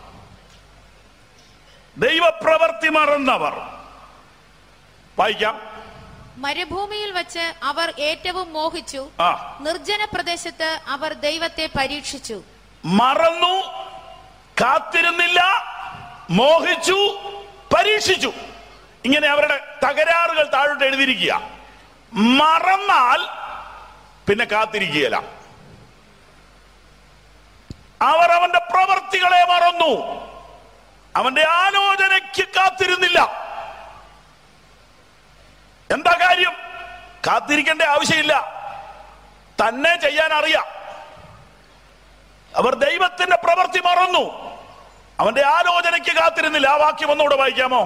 ദൈവപ്രവർത്തി മറന്നവർ വായിക്കാം മരുഭൂമിയിൽ വച്ച് അവർ ഏറ്റവും മോഹിച്ചു ആ നിർജ്ജന പ്രദേശത്ത് അവർ ദൈവത്തെ പരീക്ഷിച്ചു മറന്നു കാത്തിരുന്നില്ല മോഹിച്ചു പരീക്ഷിച്ചു ഇങ്ങനെ അവരുടെ തകരാറുകൾ താഴോട്ട് എഴുതിയിരിക്കുക മറന്നാൽ പിന്നെ കാത്തിരിക്കുകയില്ല അവർ അവന്റെ പ്രവർത്തികളെ മറന്നു അവന്റെ ആലോചനയ്ക്ക് കാത്തിരുന്നില്ല എന്താ കാര്യം കാത്തിരിക്കേണ്ട ആവശ്യമില്ല തന്നെ ചെയ്യാൻ അറിയാം അവർ ദൈവത്തിന്റെ പ്രവൃത്തി മറന്നു അവന്റെ ആലോചനയ്ക്ക് കാത്തിരുന്നില്ല ആ വാക്യം ഒന്നുകൂടെ വായിക്കാമോ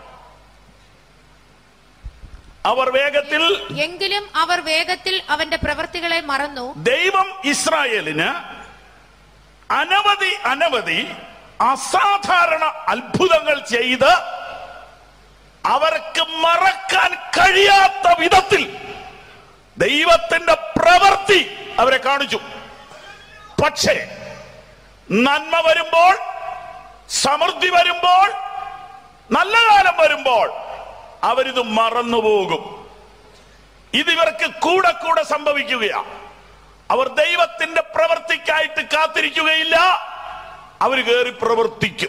അവർ വേഗത്തിൽ എങ്കിലും അവർ വേഗത്തിൽ അവന്റെ പ്രവൃത്തികളെ മറന്നു ദൈവം ഇസ്രായേലിന് അനവധി അനവധി അസാധാരണ അത്ഭുതങ്ങൾ ചെയ്ത് അവർക്ക് മറക്കാൻ കഴിയാത്ത വിധത്തിൽ ദൈവത്തിന്റെ പ്രവൃത്തി അവരെ കാണിച്ചു പക്ഷേ നന്മ വരുമ്പോൾ സമൃദ്ധി വരുമ്പോൾ നല്ല കാലം വരുമ്പോൾ അവരിത് മറന്നുപോകും ഇതിവർക്ക് കൂടെ കൂടെ സംഭവിക്കുകയാണ് അവർ ദൈവത്തിന്റെ പ്രവർത്തിക്കായിട്ട് കാത്തിരിക്കുകയില്ല അവർ കയറി പ്രവർത്തിക്കും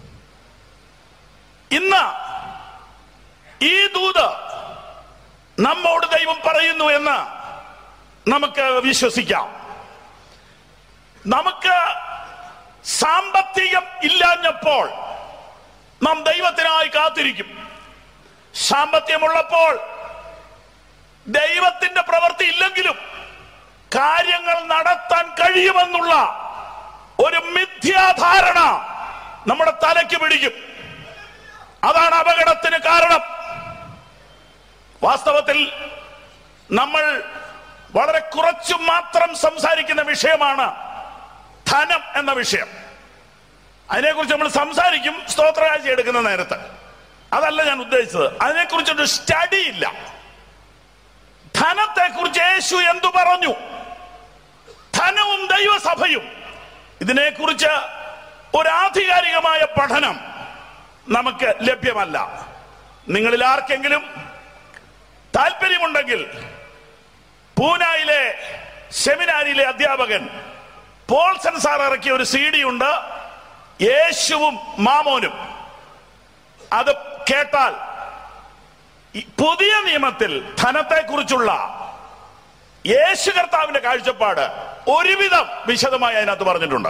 ഇന്ന് ഈ ദൂത് നമ്മോട് ദൈവം പറയുന്നു എന്ന് നമുക്ക് വിശ്വസിക്കാം നമുക്ക് സാമ്പത്തികം ഇല്ലാഞ്ഞപ്പോൾ നാം ദൈവത്തിനായി കാത്തിരിക്കും സാമ്പത്തികമുള്ളപ്പോൾ ദൈവത്തിന്റെ പ്രവൃത്തി ഇല്ലെങ്കിലും കാര്യങ്ങൾ നടത്താൻ കഴിയുമെന്നുള്ള ഒരു മിഥ്യാധാരണ നമ്മുടെ തലയ്ക്ക് പിടിക്കും അതാണ് അപകടത്തിന് കാരണം വാസ്തവത്തിൽ നമ്മൾ വളരെ കുറച്ചു മാത്രം സംസാരിക്കുന്ന വിഷയമാണ് ധനം എന്ന വിഷയം അതിനെക്കുറിച്ച് നമ്മൾ സംസാരിക്കും സ്തോത്രകാഴ്ച എടുക്കുന്ന നേരത്ത് അതല്ല ഞാൻ ഉദ്ദേശിച്ചത് അതിനെക്കുറിച്ചൊരു സ്റ്റഡി ഇല്ല ധനത്തെക്കുറിച്ച് യേശു എന്തു പറഞ്ഞു ധനവും ദൈവസഭയും ഇതിനെക്കുറിച്ച് ഒരു ആധികാരികമായ പഠനം നമുക്ക് ലഭ്യമല്ല നിങ്ങളിൽ ആർക്കെങ്കിലും താല്പര്യമുണ്ടെങ്കിൽ പൂനായിലെ സെമിനാരിയിലെ അധ്യാപകൻ പോൾസൺ സാർ ഇറക്കിയ ഒരു സി ഡി ഉണ്ട് യേശുവും മാമോനും അത് കേട്ടാൽ ഈ പുതിയ നിയമത്തിൽ ധനത്തെക്കുറിച്ചുള്ള യേശു കർത്താവിന്റെ കാഴ്ചപ്പാട് ഒരുവിധം വിശദമായി അതിനകത്ത് പറഞ്ഞിട്ടുണ്ട്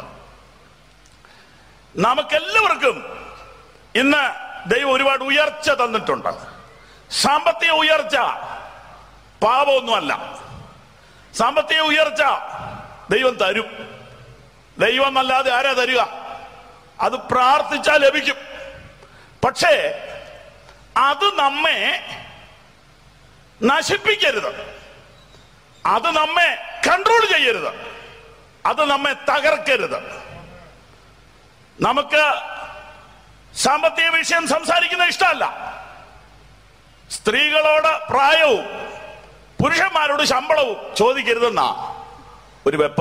നമുക്കെല്ലാവർക്കും ഇന്ന് ദൈവം ഒരുപാട് ഉയർച്ച തന്നിട്ടുണ്ട് സാമ്പത്തിക ഉയർച്ച പാപമൊന്നുമല്ല സാമ്പത്തിക ഉയർച്ച ദൈവം തരും ദൈവം അല്ലാതെ ആരാ തരിക അത് പ്രാർത്ഥിച്ചാൽ ലഭിക്കും പക്ഷേ അത് നമ്മെ നശിപ്പിക്കരുത് അത് നമ്മെ കൺട്രോൾ ചെയ്യരുത് അത് നമ്മെ തകർക്കരുത് നമുക്ക് സാമ്പത്തിക വിഷയം സംസാരിക്കുന്ന ഇഷ്ടമല്ല സ്ത്രീകളോട് പ്രായവും പുരുഷന്മാരോട് ശമ്പളവും ചോദിക്കരുതെന്നാ ഒരു വെപ്പ്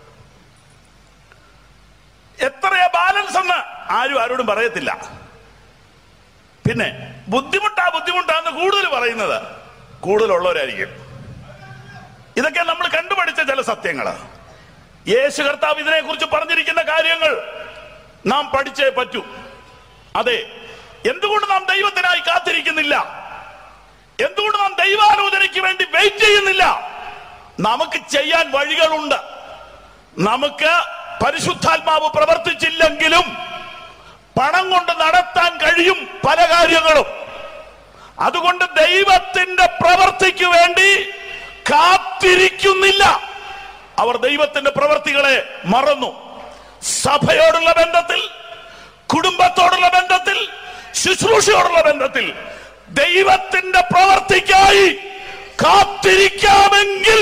എത്രയാ ബാലൻസ് എന്ന് ആരും ആരോടും പറയത്തില്ല പിന്നെ ബുദ്ധിമുട്ടാ ബുദ്ധിമുട്ടാന്ന് കൂടുതൽ പറയുന്നത് കൂടുതലുള്ളവരായിരിക്കും ഇതൊക്കെ നമ്മൾ കണ്ടുപഠിച്ച ചില സത്യങ്ങള് യേശു കർത്താവ് ഇതിനെ കുറിച്ച് പറഞ്ഞിരിക്കുന്ന കാര്യങ്ങൾ നാം പഠിച്ചേ പറ്റൂ അതെ എന്തുകൊണ്ട് നാം ദൈവത്തിനായി കാത്തിരിക്കുന്നില്ല എന്തുകൊണ്ട് നാം ദൈവാലോചനയ്ക്ക് വേണ്ടി വെയിറ്റ് ചെയ്യുന്നില്ല നമുക്ക് ചെയ്യാൻ വഴികളുണ്ട് നമുക്ക് പരിശുദ്ധാത്മാവ് പ്രവർത്തിച്ചില്ലെങ്കിലും പണം കൊണ്ട് നടത്താൻ കഴിയും പല കാര്യങ്ങളും അതുകൊണ്ട് ദൈവത്തിന്റെ പ്രവർത്തിക്ക് വേണ്ടി കാത്തിരിക്കുന്നില്ല അവർ ദൈവത്തിന്റെ പ്രവർത്തികളെ മറന്നു സഭയോടുള്ള ബന്ധത്തിൽ കുടുംബത്തോടുള്ള ബന്ധത്തിൽ ശുശ്രൂഷയോടുള്ള ബന്ധത്തിൽ ദൈവത്തിന്റെ പ്രവർത്തിക്കായി കാത്തിരിക്കാമെങ്കിൽ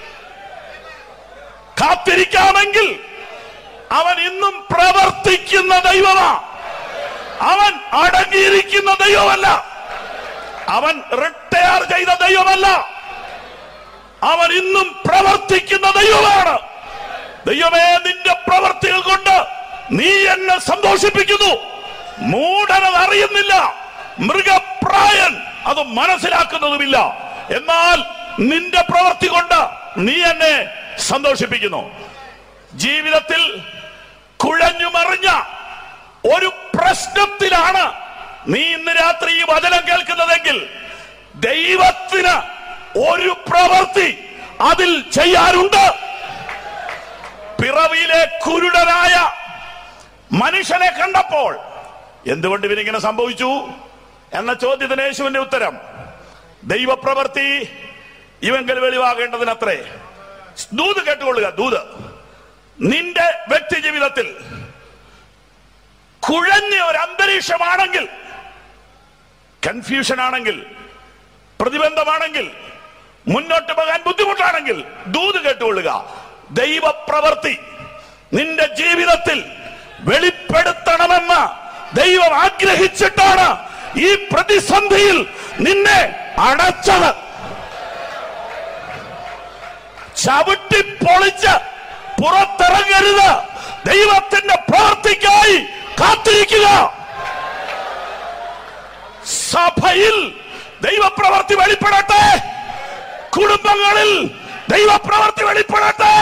കാത്തിരിക്കാമെങ്കിൽ അവൻ ഇന്നും പ്രവർത്തിക്കുന്ന ദൈവമാ അവൻ അടങ്ങിയിരിക്കുന്ന ദൈവമല്ല അവൻ റിട്ടയർ ചെയ്ത ദൈവമല്ല അവൻ ഇന്നും പ്രവർത്തിക്കുന്ന ദൈവമാണ് ദൈവമേ നിന്റെ പ്രവർത്തികൾ കൊണ്ട് നീ എന്നെ സന്തോഷിപ്പിക്കുന്നു മൂഢനത് അറിയുന്നില്ല മൃഗപ്രായൻ അത് മനസ്സിലാക്കുന്നതുമില്ല എന്നാൽ നിന്റെ പ്രവൃത്തി കൊണ്ട് നീ എന്നെ സന്തോഷിപ്പിക്കുന്നു ജീവിതത്തിൽ കുഴഞ്ഞു മറിഞ്ഞ ഒരു പ്രശ്നത്തിലാണ് നീ ഇന്ന് രാത്രി ഈ വചനം കേൾക്കുന്നതെങ്കിൽ ദൈവത്തിന് ഒരു പ്രവൃത്തി അതിൽ ചെയ്യാറുണ്ട് പിറവിയിലെ കുരുടനായ മനുഷ്യനെ കണ്ടപ്പോൾ എന്തുകൊണ്ട് ഇവനിങ്ങനെ സംഭവിച്ചു എന്ന ചോദ്യത്തിന് യേശുവിന്റെ ഉത്തരം ദൈവപ്രവൃത്തി ഇവങ്കൽ വെളിവാകേണ്ടതിനത്രേ ദൂത് കേട്ടുകൊള്ളുക ദൂത് നിന്റെ വ്യക്തി ജീവിതത്തിൽ കുഴഞ്ഞ ഒരു അന്തരീക്ഷമാണെങ്കിൽ കൺഫ്യൂഷൻ ആണെങ്കിൽ പ്രതിബന്ധമാണെങ്കിൽ മുന്നോട്ട് പോകാൻ ബുദ്ധിമുട്ടാണെങ്കിൽ ദൂത് കേട്ടുകൊള്ളുക ദൈവപ്രവൃത്തി നിന്റെ ജീവിതത്തിൽ വെളിപ്പെടുത്തണമെന്ന് ദൈവം ആഗ്രഹിച്ചിട്ടാണ് ഈ പ്രതിസന്ധിയിൽ നിന്നെ അടച്ചത് ചവിട്ടി പൊളിച്ച് പുറത്തിറങ്ങരുത് ദൈവത്തിന്റെ പ്രവർത്തിക്കായി കാത്തിരിക്കുക സഭയിൽ ദൈവപ്രവർത്തി വെളിപ്പെടട്ടെ കുടുംബങ്ങളിൽ ദൈവപ്രവർത്തി വെളിപ്പെടട്ടെ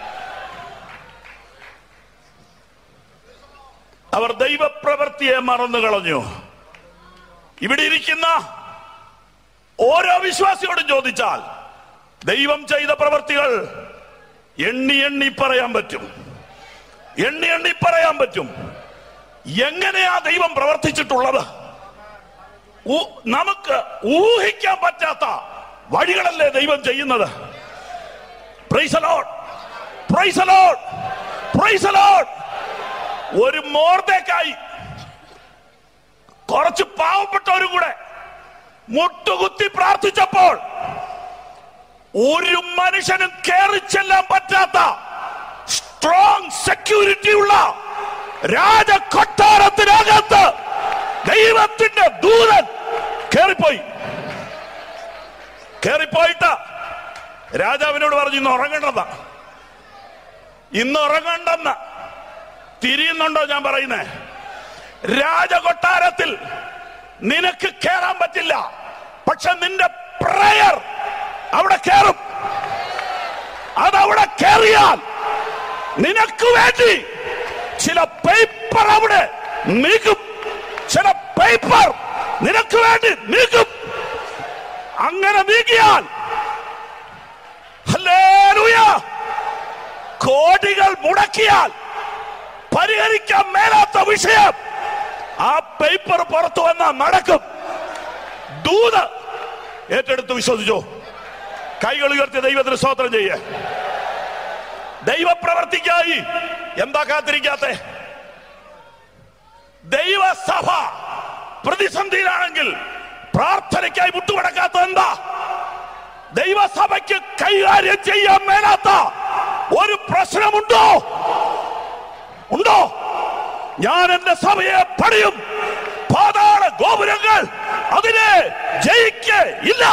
അവർ ദൈവപ്രവൃത്തിയെ മറന്നു കളഞ്ഞു ഇവിടെ ഇരിക്കുന്ന ഓരോ വിശ്വാസിയോടും ചോദിച്ചാൽ ദൈവം ചെയ്ത പ്രവർത്തികൾ എണ്ണി എണ്ണി പറയാൻ പറ്റും എണ്ണി എണ്ണി പറയാൻ പറ്റും എങ്ങനെയാ ദൈവം പ്രവർത്തിച്ചിട്ടുള്ളത് ഊ- നമുക്ക് ഊഹിക്കാൻ പറ്റാത്ത വഴികളല്ലേ ദൈവം ചെയ്യുന്നത് Praise the Lord. Praise the Lord. Praise the Lord. ഒരു മോർദേക്കായി കുറച്ച് പാവപ്പെട്ടവരും കൂടെ മുട്ടുകുത്തി പ്രാർത്ഥിച്ചപ്പോൾ ഒരു മനുഷ്യനും കയറി ചെല്ലാൻ പറ്റാത്ത സ്ട്രോങ് സെക്യൂരിറ്റി ഉള്ള രാജകൊട്ടാരത്തിനകത്ത് ദൈവത്തിന്റെ ദൂതൻ കേറിപ്പോയി കേറിപ്പോയിട്ട് രാജാവിനോട് പറഞ്ഞു ഇന്ന് ഉറങ്ങേണ്ടതാ ഇന്ന് ഉറങ്ങണ്ടെന്ന് തിരിയുന്നുണ്ടോ ഞാൻ പറയുന്നേ രാജകൊട്ടാരത്തിൽ നിനക്ക് കേറാൻ പറ്റില്ല പക്ഷെ നിന്റെ പ്രയർ അവിടെ കേറും അതവിടെ കേറിയാൽ നിനക്ക് വേണ്ടി ചില പേപ്പർ അവിടെ നീക്കും ചില പേപ്പർ നിനക്ക് വേണ്ടി നീക്കും അങ്ങനെ നീക്കിയാൽ ഹല്ലേലൂയ കോടികൾ മുടക്കിയാൽ പരിഹരിക്കാൻ മേലാത്ത വിഷയം ആ പേപ്പർ പുറത്തു വന്ന നടക്കും ദൂത് ഏറ്റെടുത്ത് വിശ്വസിച്ചോ കൈകൾ ഉയർത്തി ദൈവത്തിന് സ്തോത്രം ചെയ്യേ ദൈവപ്രവർത്തിക്കായി എന്താ കാത്തിരിക്കാത്ത ദൈവസഭ പ്രതിസന്ധിയിലാണെങ്കിൽ പ്രാർത്ഥനയ്ക്കായി മുട്ടുമടക്കാത്ത എന്താ ദൈവസഭയ്ക്ക് കൈകാര്യം ചെയ്യാൻ മേലാത്ത ഒരു പ്രശ്നമുണ്ടോ ഉണ്ടോ ഞാൻ എന്റെ സഭയെ പണിയും പാതാള ഗോപുരങ്ങൾ അതിനെ ജയിക്ക ഇല്ല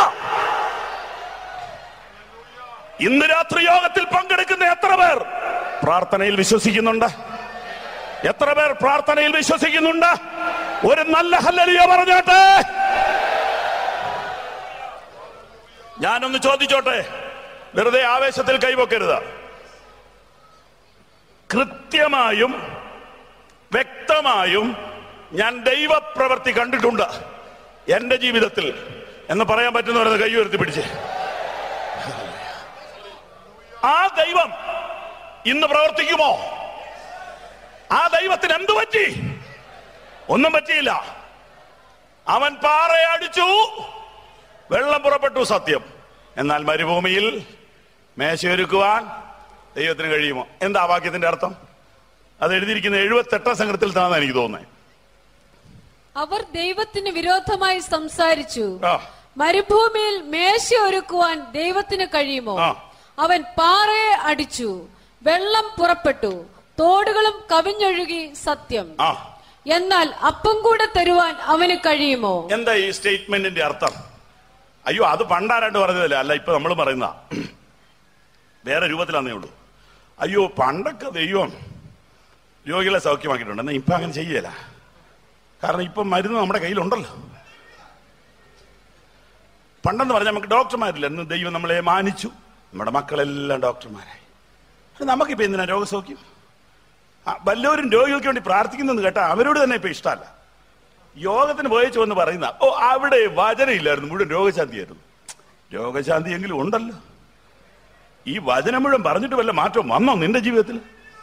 ഇന്ന് രാത്രി യോഗത്തിൽ പങ്കെടുക്കുന്ന എത്ര പേർ പ്രാർത്ഥനയിൽ വിശ്വസിക്കുന്നുണ്ട് എത്ര പേർ പ്രാർത്ഥനയിൽ വിശ്വസിക്കുന്നുണ്ട് ഒരു നല്ല ഹല്ലലിയ പറഞ്ഞോട്ടെ ഞാനൊന്ന് ചോദിച്ചോട്ടെ വെറുതെ ആവേശത്തിൽ കൈവക്കരുത് കൃത്യമായും വ്യക്തമായും ഞാൻ ദൈവപ്രവൃത്തി കണ്ടിട്ടുണ്ട് എന്റെ ജീവിതത്തിൽ എന്ന് പറയാൻ പറ്റുന്നവരത് കൈ ഉയർത്തി പിടിച്ച് ആ ദൈവം ഇന്ന് പ്രവർത്തിക്കുമോ ആ ദൈവത്തിന് എന്തു പറ്റി ഒന്നും പറ്റിയില്ല അവൻ പാറയെ അടിച്ചു വെള്ളം പുറപ്പെട്ടു സത്യം എന്നാൽ മരുഭൂമിയിൽ മേശയൊരുക്കുവാൻ ദൈവത്തിന് കഴിയുമോ എന്താ ആ വാക്യത്തിന്റെ അർത്ഥം അത് എഴുതിയിരിക്കുന്ന എഴുപത്തെട്ടാം സംഘത്തിൽ തന്നെ എനിക്ക് തോന്നുന്നത് അവർ ദൈവത്തിന് വിരോധമായി സംസാരിച്ചു ആ. മരുഭൂമിയിൽ മേശ ഒരുക്കുവാൻ ദൈവത്തിന് കഴിയുമോ ആ. അവൻ പാറയെ അടിച്ചു വെള്ളം പുറപ്പെട്ടു തോടുകളും കവിഞ്ഞൊഴുകി സത്യം ആ എന്നാൽ അപ്പം കൂടെ തരുവാൻ അവന് കഴിയുമോ എന്താ ഈ സ്റ്റേറ്റ്മെന്റിന്റെ അർത്ഥം അയ്യോ അത് പണ്ടാരായിട്ട് പറഞ്ഞതല്ലേ അല്ല ഇപ്പൊ നമ്മൾ പറയുന്ന വേറെ രൂപത്തിലാന്നേ ഉള്ളൂ അയ്യോ പണ്ടൊക്കെ ദൈവം രോഗികളെ സൗഖ്യമാക്കിയിട്ടുണ്ട് എന്നാ ഇപ്പൊ അങ്ങനെ ചെയ്യല കാരണം ഇപ്പം മരുന്ന് നമ്മുടെ കയ്യിലുണ്ടല്ലോ പണ്ടെന്ന് പറഞ്ഞാൽ നമുക്ക് ഡോക്ടർമാരില്ല ഇന്ന് ദൈവം നമ്മളെ മാനിച്ചു നമ്മുടെ മക്കളെല്ലാം ഡോക്ടർമാരായി അത് നമുക്കിപ്പോ എന്തിനാ രോഗസൗഖ്യം ആ, വല്ലവരും രോഗികൾക്ക് വേണ്ടി പ്രാർത്ഥിക്കുന്നത് കേട്ടാ അവരോട് തന്നെ ഇപ്പൊ ഇഷ്ടമല്ല യോഗത്തിന് പോയച്ചു എന്ന് പറയുന്ന ഓ അവിടെ വചനം ഇല്ലായിരുന്നു മുഴുവൻ രോഗശാന്തിയായിരുന്നു രോഗശാന്തി എങ്കിലും ഉണ്ടല്ലോ ഈ വചനം മുഴുവൻ പറഞ്ഞിട്ട് വല്ല മാറ്റം വന്നോ നിന്റെ ജീവിതത്തിൽ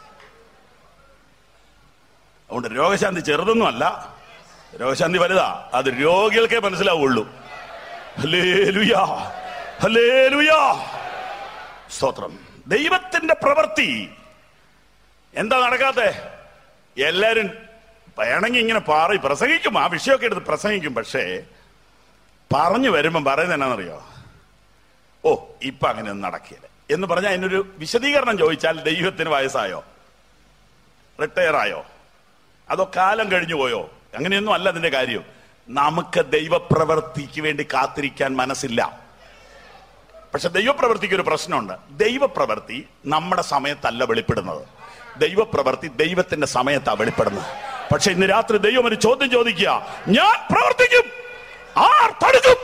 അതുകൊണ്ട് രോഗശാന്തി ചെറുതൊന്നും അല്ല രോഗശാന്തി വലുതാ അത് രോഗികൾക്കേ മനസ്സിലാവുള്ളൂ ഹല്ലേലൂയാ ഹല്ലേലൂയാ സ്തോത്രം ദൈവത്തിന്റെ പ്രവൃത്തി എന്താ നടക്കാത്തെ എല്ലാരും വേണമെങ്കിൽ ഇങ്ങനെ പാറി പ്രസംഗിക്കും ആ വിഷയമൊക്കെ എടുത്ത് പ്രസംഗിക്കും പക്ഷേ പറഞ്ഞു വരുമ്പം പറയുന്നത് എന്നാണെന്നറിയോ ഓ ഇപ്പൊ അങ്ങനെ ഒന്നും നടക്കില്ല എന്ന് പറഞ്ഞാൽ അതിനൊരു വിശദീകരണം ചോദിച്ചാൽ ദൈവത്തിന് വയസ്സായോ റിട്ടയർ ആയോ അതോ കാലം കഴിഞ്ഞു പോയോ അങ്ങനെയൊന്നും അല്ല അതിന്റെ കാര്യം നമുക്ക് ദൈവപ്രവൃത്തിക്ക് വേണ്ടി കാത്തിരിക്കാൻ മനസ്സില്ല പക്ഷെ ദൈവപ്രവൃത്തിക്ക് ഒരു പ്രശ്നമുണ്ട് ദൈവപ്രവൃത്തി നമ്മുടെ സമയത്തല്ല വെളിപ്പെടുന്നത് ദൈവപ്രവൃത്തി ദൈവത്തിന്റെ സമയത്താണ് വെളിപ്പെടുന്നത് പക്ഷെ ഇന്ന് രാത്രി ദൈവം ഒരു ചോദ്യം ചോദിക്കുക ഞാൻ പ്രവർത്തിക്കും ആർ തടുക്കും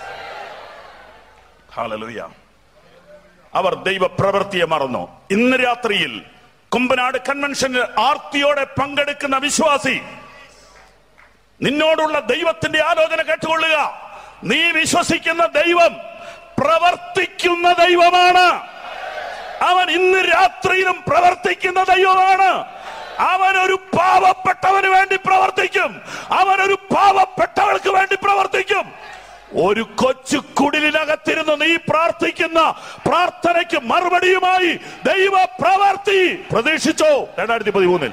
ഹല്ലേലൂയ അവർ ദൈവപ്രവൃത്തിയെ മറന്നു ഇന്ന് രാത്രിയിൽ കുമ്പനാട് കൺവെൻഷനിൽ ആർത്തിയോടെ പങ്കെടുക്കുന്ന വിശ്വാസി നിന്നോടുള്ള ദൈവത്തിന്റെ ആലോചന കേട്ടുകൊള്ളുക നീ വിശ്വസിക്കുന്ന ദൈവം പ്രവർത്തിക്കുന്ന ദൈവമാണ് അവൻ ഇന്ന് രാത്രിയിലും പ്രവർത്തിക്കുന്ന ദൈവമാണ് അവൻ ഒരു പാവപ്പെട്ടവന് വേണ്ടി പ്രവർത്തിക്കും അവൻ ഒരു പാവപ്പെട്ടവൾക്ക് വേണ്ടി പ്രവർത്തിക്കും ഒരു കൊച്ചു കുടിലിനകത്തിരുന്ന് നീ പ്രാർത്ഥിക്കുന്ന പ്രാർത്ഥനയ്ക്ക് മറുപടിയുമായി ദൈവ പ്രവർത്തി പ്രതീക്ഷിച്ചോ രണ്ടായിരത്തി പതിമൂന്നിൽ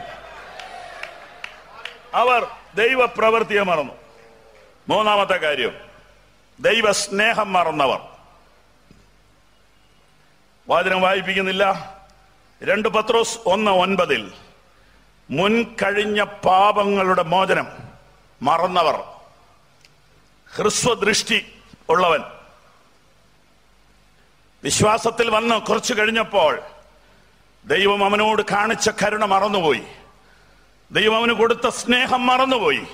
അവർ ദൈവ പ്രവൃത്തിയെ മറന്നു മൂന്നാമത്തെ കാര്യം ദൈവ സ്നേഹം മറന്നവർ വാചനം വായിപ്പിക്കുന്നില്ല രണ്ട് പത്രോസ് ഒന്ന് ഒൻപതിൽ മുൻ കഴിഞ്ഞ പാപങ്ങളുടെ മോചനം മറന്നവർ ഹ്രസ്വദൃഷ്ടി ഉള്ളവൻ വിശ്വാസത്തിൽ വന്ന് കുറച്ചു കഴിഞ്ഞപ്പോൾ ദൈവം അവനോട് കാണിച്ച കരുണ മറന്നുപോയി ദൈവം അവന് കൊടുത്ത സ്നേഹം മറന്നുപോയി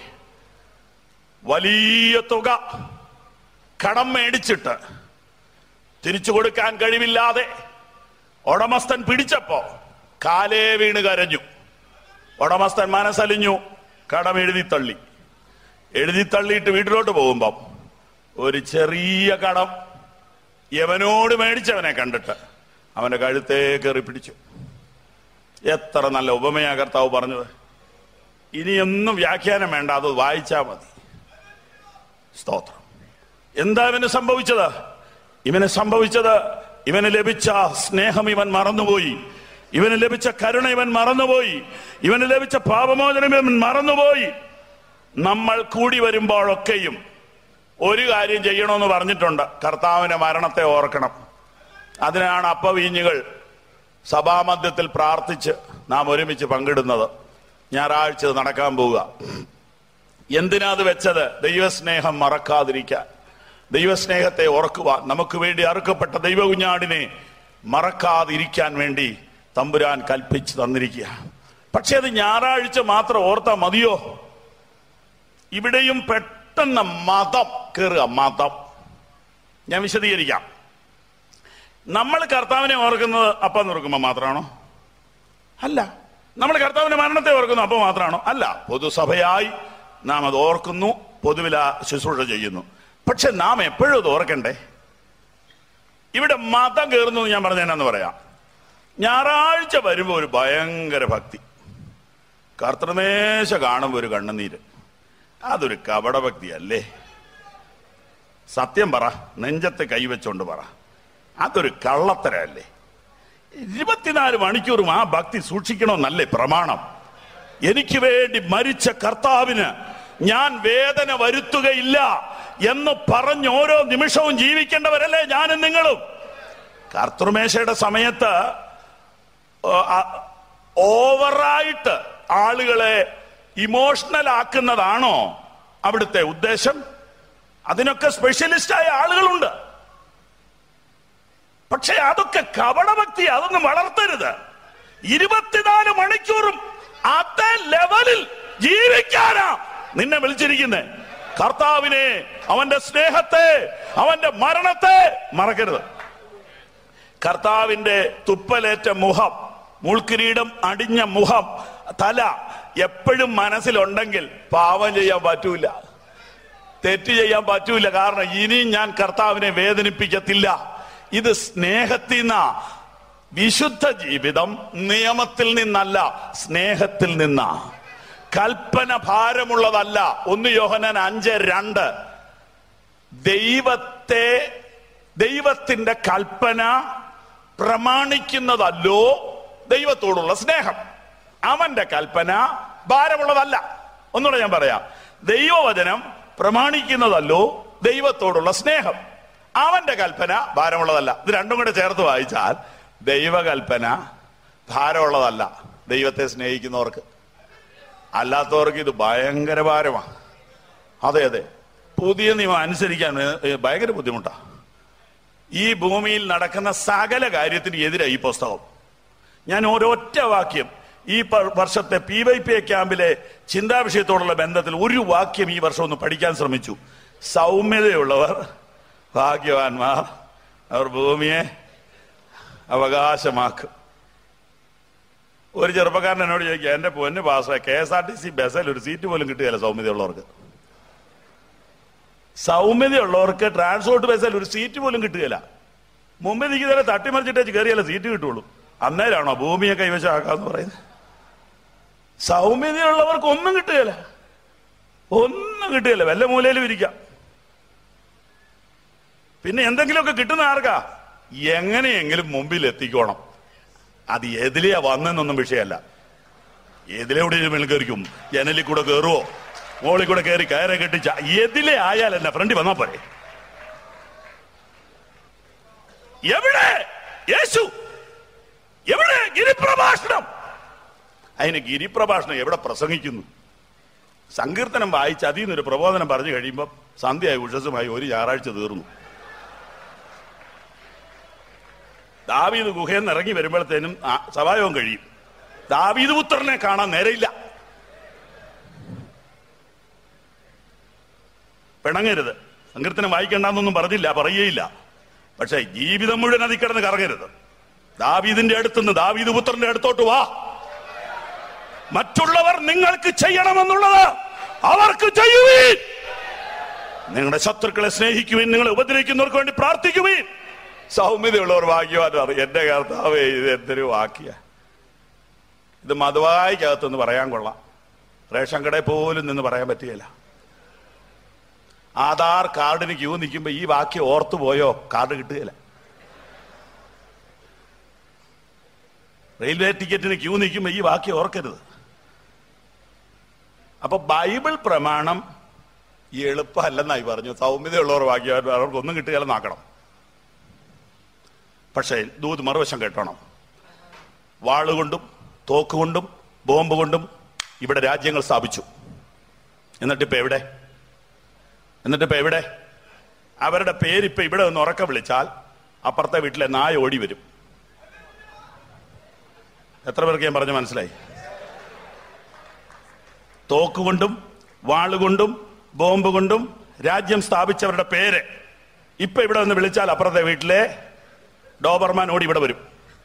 വലിയ തുക കടം മേടിച്ചിട്ട് തിരിച്ചു കൊടുക്കാൻ കഴിവില്ലാതെ ഉടമസ്ഥൻ പിടിച്ചപ്പോ കാലേ വീണ് കരഞ്ഞു ഉടമസ്ഥൻ മനസ്സലിഞ്ഞു കടം എഴുതി തള്ളി എഴുതി തള്ളിയിട്ട് വീട്ടിലോട്ട് പോകുമ്പം ഒരു ചെറിയ കടം യവനോട് മേടിച്ചവനെ കണ്ടിട്ട് അവന്റെ കഴുത്തേ കയറി പിടിച്ചു എത്ര നല്ല ഉപമയാ കർത്താവ് പറഞ്ഞത് ഇനിയൊന്നും വ്യാഖ്യാനം വേണ്ട അത് വായിച്ചാ മതി സ്തോത്രം എന്താ ഇവന് സംഭവിച്ചത് ഇവന് സംഭവിച്ചത് ഇവന് ലഭിച്ച സ്നേഹം ഇവൻ മറന്നുപോയി ഇവന് ലഭിച്ച കരുണ ഇവൻ മറന്നുപോയി ഇവന് ലഭിച്ച പാപമോചനം ഇവൻ മറന്നുപോയി നമ്മൾ കൂടി വരുമ്പോഴൊക്കെയും ഒരു കാര്യം ചെയ്യണമെന്ന് പറഞ്ഞിട്ടുണ്ട് കർത്താവിന്റെ മരണത്തെ ഓർക്കണം അതിനാണ് അപ്പവീഞ്ഞുകൾ സഭാമധ്യത്തിൽ പ്രാർത്ഥിച്ച് നാം ഒരുമിച്ച് പങ്കിടുന്നത് ഞായറാഴ്ച ഇത് നടക്കാൻ പോവുക എന്തിനാ അത് വെച്ചത് ദൈവസ്നേഹം മറക്കാതിരിക്കാൻ ദൈവസ്നേഹത്തെ ഓർക്കുവാൻ നമുക്ക് വേണ്ടി അറുക്കപ്പെട്ട ദൈവകുഞ്ഞാടിനെ മറക്കാതിരിക്കാൻ വേണ്ടി തമ്പുരാൻ കൽപ്പിച്ചു തന്നിരിക്കുക പക്ഷെ അത് ഞായറാഴ്ച മാത്രം ഓർത്താ മതിയോ ഇവിടെയും പെട്ടെന്ന് മതം കയറുക മതം ഞാൻ വിശദീകരിക്കാം നമ്മൾ കർത്താവിനെ ഓർക്കുന്നത് അപ്പം നുറുക്കുമ്പോൾ മാത്രമാണോ അല്ല നമ്മൾ കർത്താവിന്റെ മരണത്തെ ഓർക്കുന്നു അപ്പോൾ മാത്രമാണോ അല്ല പൊതുസഭയായി നാം അത് ഓർക്കുന്നു പൊതുവിൽ ആ ശുശ്രൂഷ ചെയ്യുന്നു പക്ഷെ നാം എപ്പോഴും അത് ഓർക്കണ്ടേ ഇവിടെ മതം കയറുന്നു എന്ന് ഞാൻ പറഞ്ഞതെന്നു പറയാം ഞായറാഴ്ച വരുമ്പോൾ ഒരു ഭയങ്കര ഭക്തി കർത്തൃമേശ കാണുമ്പോൾ ഒരു കണ്ണുനീര് അതൊരു കപടഭക്തി അല്ലേ സത്യം പറ നെഞ്ചത്ത് കൈവച്ചോണ്ട് പറ അതൊരു കള്ളത്തരല്ലേ ഇരുപത്തിനാല് മണിക്കൂറും ആ ഭക്തി സൂക്ഷിക്കണമെന്നല്ലേ പ്രമാണം എനിക്ക് വേണ്ടി മരിച്ച കർത്താവിന് ഞാൻ വേദന വരുത്തുകയില്ല എന്ന് പറഞ്ഞ് ഓരോ നിമിഷവും ജീവിക്കേണ്ടവരല്ലേ ഞാനും നിങ്ങളും കർത്തൃമേശയുടെ സമയത്ത് ഓ- ആ- ഓവറായിട്ട് ആളുകളെ ഇമോഷണൽ ആക്കുന്നതാണോ അവിടുത്തെ ഉദ്ദേശം അതിനൊക്കെ സ്പെഷ്യലിസ്റ്റായ ആളുകളുണ്ട് പക്ഷെ അതൊക്കെ കപടഭക്തി അതൊന്നും വളർത്തരുത് ഇരുപത്തിനാല് മണിക്കൂറും അതേ ലെവലിൽ ജീവിക്കാനാ നിന്നെ വിളിച്ചിരിക്കുന്നേ കർത്താവിനെ അവന്റെ സ്നേഹത്തെ അവന്റെ മരണത്തെ മറക്കരുത് കർത്താവിന്റെ തുപ്പലേറ്റ മുഖം മുൾക്കിരീടം അടിഞ്ഞ മുഖം തല എപ്പോഴും മനസ്സിലുണ്ടെങ്കിൽ പാവം ചെയ്യാൻ പറ്റൂല തെറ്റ് ചെയ്യാൻ പറ്റൂല കാരണം ഇനിയും ഞാൻ കർത്താവിനെ വേദനിപ്പിക്കത്തില്ല ഇത് സ്നേഹത്തിൽ നിന്നാ വിശുദ്ധ ജീവിതം നിയമത്തിൽ നിന്നല്ല സ്നേഹത്തിൽ നിന്നാ കൽപ്പന ഭാരമുള്ളതല്ല ഒന്ന് യോഹനാൻ അഞ്ച് രണ്ട് ദൈവത്തെ ദൈവത്തിന്റെ കൽപ്പന പ്രമാണിക്കുന്നതല്ലോ ദൈവത്തോടുള്ള സ്നേഹം അവന്റെ കൽപ്പന ഭാരമുള്ളതല്ല ഒന്നുകൂടെ ഞാൻ പറയാം ദൈവവചനം പ്രമാണിക്കുന്നതല്ലോ ദൈവത്തോടുള്ള സ്നേഹം അവന്റെ കൽപ്പന ഭാരമുള്ളതല്ല ഇത് രണ്ടും കൂടെ ചേർത്ത് വായിച്ചാൽ ദൈവകൽപ്പന ഭാരമുള്ളതല്ല ദൈവത്തെ സ്നേഹിക്കുന്നവർക്ക് അല്ലാത്തവർക്ക് ഇത് ഭയങ്കര ഭാരമാണ് അതെ അതെ പുതിയ നിയമം അനുസരിക്കാൻ ഏ, ഏ, ഭയങ്കര ബുദ്ധിമുട്ടാ ഈ ഭൂമിയിൽ നടക്കുന്ന സകല കാര്യത്തിന് എതിരായി ഈ പുസ്തകം ഞാൻ ഒരൊറ്റ വാക്യം ഈ പ- വർഷത്തെ പി വൈ പി ക്യാമ്പിലെ ചിന്താവിഷയത്തോടുള്ള ബന്ധത്തിൽ ഒരു വാക്യം ഈ വർഷം ഒന്ന് പഠിക്കാൻ ശ്രമിച്ചു സൗമ്യതയുള്ളവർ ഭാഗ്യവാന്മാർ അവർ ഭൂമിയെ അവകാശമാക്കും ഒരു ചെറുപ്പക്കാരൻ എന്നോട് ചോദിക്കുക എന്റെ പൊന്ന് പാസ് K S R T C ബസ്സിൽ ഒരു സീറ്റ് പോലും കിട്ടുകയില്ല സൗമ്യതയുള്ളവർക്ക് സൗമ്യതയുള്ളവർക്ക് ട്രാൻസ്പോർട്ട് ബസ്സിൽ ഒരു സീറ്റ് പോലും കിട്ടുകയില്ല മുമ്പ് നിൽക്കുന്നവരെ തട്ടിമറിച്ചിട്ട് കയറിയാലേ സീറ്റ് കിട്ടുള്ളൂ അന്നേരമാണോ ഭൂമിയെ കൈവശമാക്കാന്ന് പറയുന്നത് സൗമ്യതയുള്ളവർക്ക് ഒന്നും കിട്ടുകയില്ല ഒന്നും കിട്ടുകയില്ല വല്ല മൂലയിലും ഇരിക്കാം പിന്നെ എന്തെങ്കിലുമൊക്കെ കിട്ടുന്ന ആർക്കാ എങ്ങനെയെങ്കിലും മുമ്പിൽ എത്തിക്കോണം അത് എതിലെയാ വന്നെന്നൊന്നും വിഷയമല്ല എതിലെവിടെ മേൽ കയറിക്കും ജനലിൽ കൂടെ കയറുവോ മോളിൽ കൂടെ കയറി കയറെ കെട്ടിച്ച എതിലെ ആയാൽ എന്നെ ഫ്രണ്ടി വന്നാ പോരെ എവിടെ യേശു എവിടെ ഗിരിപ്രഭാഷണം അതിന് ഗിരിപ്രഭാഷണം എവിടെ പ്രസംഗിക്കുന്നു സങ്കീർത്തനം വായിച്ച് അതിൽ നിന്നൊരു പ്രബോധനം പറഞ്ഞു കഴിയുമ്പോൾ സന്ധ്യയായി ഉഷസുമായി ഒരു ഞായറാഴ്ച തീർന്നു ദാവീദ് ഗുഹയിൽ നിന്ന് ഇറങ്ങി വരുമ്പോഴത്തേനും ആ സഭായോഗം കഴിയും ദാവീദ് പുത്രനെ കാണാൻ നേരെയില്ല പിണങ്ങരുത് സങ്കീർത്തനം വായിക്കണ്ടെന്നൊന്നും പറഞ്ഞില്ല പറയുകയില്ല പക്ഷെ ജീവിതം മുഴുവൻ അതിൽ കിടന്ന് കറങ്ങരുത് ദാവീദിന്റെ അടുത്തുനിന്ന് ദാവീദ് പുത്രന്റെ അടുത്തോട്ട് വാ മറ്റുള്ളവർ നിങ്ങൾക്ക് ചെയ്യണമെന്നുള്ളത് അവർക്ക് ചെയ്യുവീൻ നിങ്ങളുടെ ശത്രുക്കളെ സ്നേഹിക്കുവിൻ നിങ്ങളെ ഉപദ്രവിക്കുന്നവർക്ക് വേണ്ടി പ്രാർത്ഥിക്കുവിൻ സൗമ്യതയുള്ളവർ ഭാഗ്യവാനാണ് എന്റെ കർത്താവേ ഇത് എന്തൊരു വാക്യ ഇത് മധുവായിക്കകത്തെന്ന് പറയാൻ കൊള്ളാം റേഷൻ കടയിൽ പോലും നിന്ന് പറയാൻ പറ്റുകയില്ല ആധാർ കാർഡിന് ക്യൂ നിൽക്കുമ്പോ ഈ വാക്യം ഓർത്തു പോയോ കാർഡ് കിട്ടുകയില്ല റെയിൽവേ ടിക്കറ്റിന് ക്യൂ നിൽക്കുമ്പോ ഈ വാക്യം ഓർക്കരുത് അപ്പൊ ബൈബിൾ പ്രമാണം ഈ എളുപ്പമല്ലെന്നായി പറഞ്ഞു സൗമ്യതയുള്ളവർ വാക്യം അവർക്കൊന്നും കിട്ടുകയില്ലെന്നാക്കണം പക്ഷേ ദൂത് മറുവശം കേട്ടോണം വാളുകൊണ്ടും തോക്കുകൊണ്ടും ബോംബ് കൊണ്ടും ഇവിടെ രാജ്യങ്ങൾ സ്ഥാപിച്ചു എന്നിട്ടിപ്പോ എവിടെ എന്നിട്ടിപ്പോ എവിടെ അവരുടെ പേരിപ്പോ ഇവിടെ ഒന്ന് ഉറക്ക വിളിച്ചാൽ അപ്പുറത്തെ വീട്ടിലെ നായ ഓടി വരും എത്ര പേർക്ക് ഞാൻ പറഞ്ഞു മനസ്സിലായി തോക്കുകൊണ്ടും വാളുകൊണ്ടും ബോംബ് കൊണ്ടും രാജ്യം സ്ഥാപിച്ചവരുടെ പേര് ഇപ്പൊ ഇവിടെ ഒന്ന് വിളിച്ചാൽ അപ്പുറത്തെ വീട്ടിലെ ഡോബർമാൻ ഓടി ഇവിടെ വരും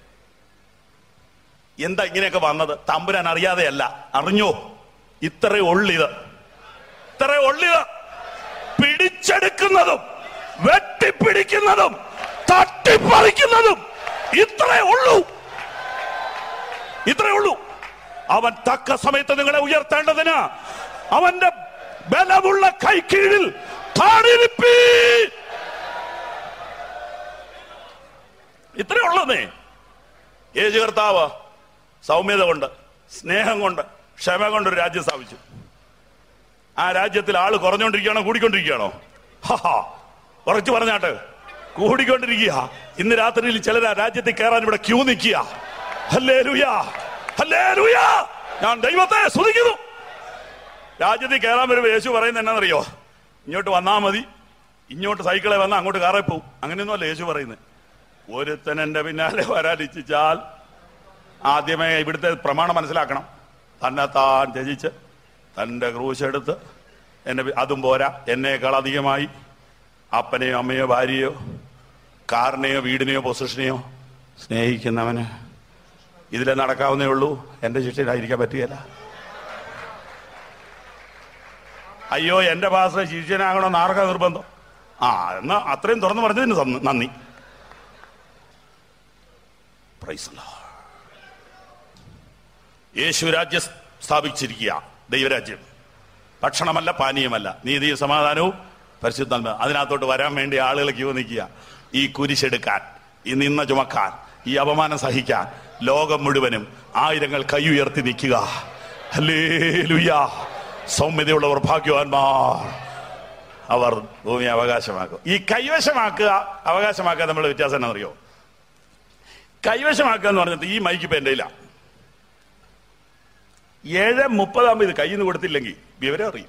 എന്താ ഇങ്ങനെയൊക്കെ വന്നത് തമ്പുരാൻ അറിയാതെയല്ല അറിഞ്ഞോ ഇത്രേ ഉള്ളിത് ഇത്രേ ഉള്ളിത് പിടിച്ചെടുക്കുന്നതും വെട്ടിപ്പിടിക്കുന്നതും തട്ടിപ്പറിക്കുന്നതും ഇത്രേ ഉള്ളൂ ഇത്രേ ഉള്ളൂ അവൻ തക്ക സമയത്ത് നിങ്ങളെ ഉയർത്തേണ്ടതിന് അവന്റെ ബലമുള്ള കൈ കീഴിൽ താടിരിപ്പീ ഇത്രേ ഉള്ളതേ യേശു കർത്താവ് സൗമ്യത കൊണ്ട് സ്നേഹം കൊണ്ട് ക്ഷമ കൊണ്ട് ഒരു രാജ്യം സ്ഥാപിച്ചു ആ രാജ്യത്തിൽ ആള് കുറഞ്ഞുകൊണ്ടിരിക്കുകയാണോ കൂടിക്കൊണ്ടിരിക്കുകയാണോ ഹാ ഉറച്ചു പറഞ്ഞാട്ട് കൂടിക്കൊണ്ടിരിക്കുക ഇന്ന് രാത്രിയിൽ ചിലർ ആ രാജ്യത്തിൽ കയറാൻ ഇവിടെ ക്യൂ നിൽക്കുക ഹല്ലേ ലുയാ ഹല്ലേ ലുയാ ഞാൻ ദൈവത്തെ സ്തുതിക്കുന്നു രാജ്യത്തിൽ കയറാൻ വരുമ്പോ യേശു പറയുന്നത് എന്നാണെന്നറിയോ ഇങ്ങോട്ട് വന്നാ മതി ഇങ്ങോട്ട് സൈക്കിളെ വന്നാൽ അങ്ങോട്ട് കാറേ പോവും അങ്ങനെയൊന്നുമല്ല യേശു പറയുന്നത് ഒരുത്തൻ എന്റെ പിന്നാലെ വരാൻ ഇച്ഛിച്ചാൽ ആദ്യമേ ഇവിടുത്തെ പ്രമാണം മനസ്സിലാക്കണം തന്നെ താൻ ത്യജിച്ച് തന്റെ ക്രൂശ് എടുത്ത് എന്നെ പി- അതും പോരാ എന്നേക്കാൾ അധികമായി അപ്പനെയോ അമ്മയോ ഭാര്യയോ കാറിനെയോ വീടിനെയോ പൊസിഷനെയോ സ്നേഹിക്കുന്നവന് ഇതിലെ നടക്കാവുന്നേ ഉള്ളൂ എന്റെ ശിഷ്യനായിരിക്കാൻ പറ്റുകയില്ല അയ്യോ എന്റെ ഭാഷ ശിഷ്യനാകണമെന്ന് ആർക്കാ നിർബന്ധം ആ എന്നാ അത്രയും തുറന്നു പറഞ്ഞതിന് തന്ന് നന്ദി Praise the Lord. യേശു രാജ്യം സ്ഥാപിച്ചിരിക്കുക ദൈവരാജ്യം ഭക്ഷണമല്ല പാനീയമല്ല നീതിയും സമാധാനവും പരിശുദ്ധാത്മ അതിനകത്തോട്ട് വരാൻ വേണ്ടി ആളുകൾ ക്യൂ നിൽക്കുക ഈ കുരിശെടുക്കാൻ ഈ നിന്ന ചുമക്കാൻ ഈ അപമാനം സഹിക്കാൻ ലോകം മുഴുവനും ആയിരങ്ങൾ കൈ ഉയർത്തി നിൽക്കുക ഹല്ലേലൂയാ സൗമ്യതയുള്ളവർ ഭാഗ്യവാന്മാർ അവർ ഭൂമി അവകാശമാക്കും ഈ കൈവശമാക്കുക അവകാശമാക്കുക നമ്മുടെ വ്യത്യാസം എന്നറിയോ കൈവശമാക്കുക എന്ന് പറഞ്ഞിട്ട് ഈ മൈക്ക് ഇപ്പൊ എന്റെ കയ്യിലാ. ഏഴ് മുപ്പതാകുമ്പോ ഇത് കയ്യിൽ നിന്ന് കൊടുത്തില്ലെങ്കിൽ വിവരം അറിയും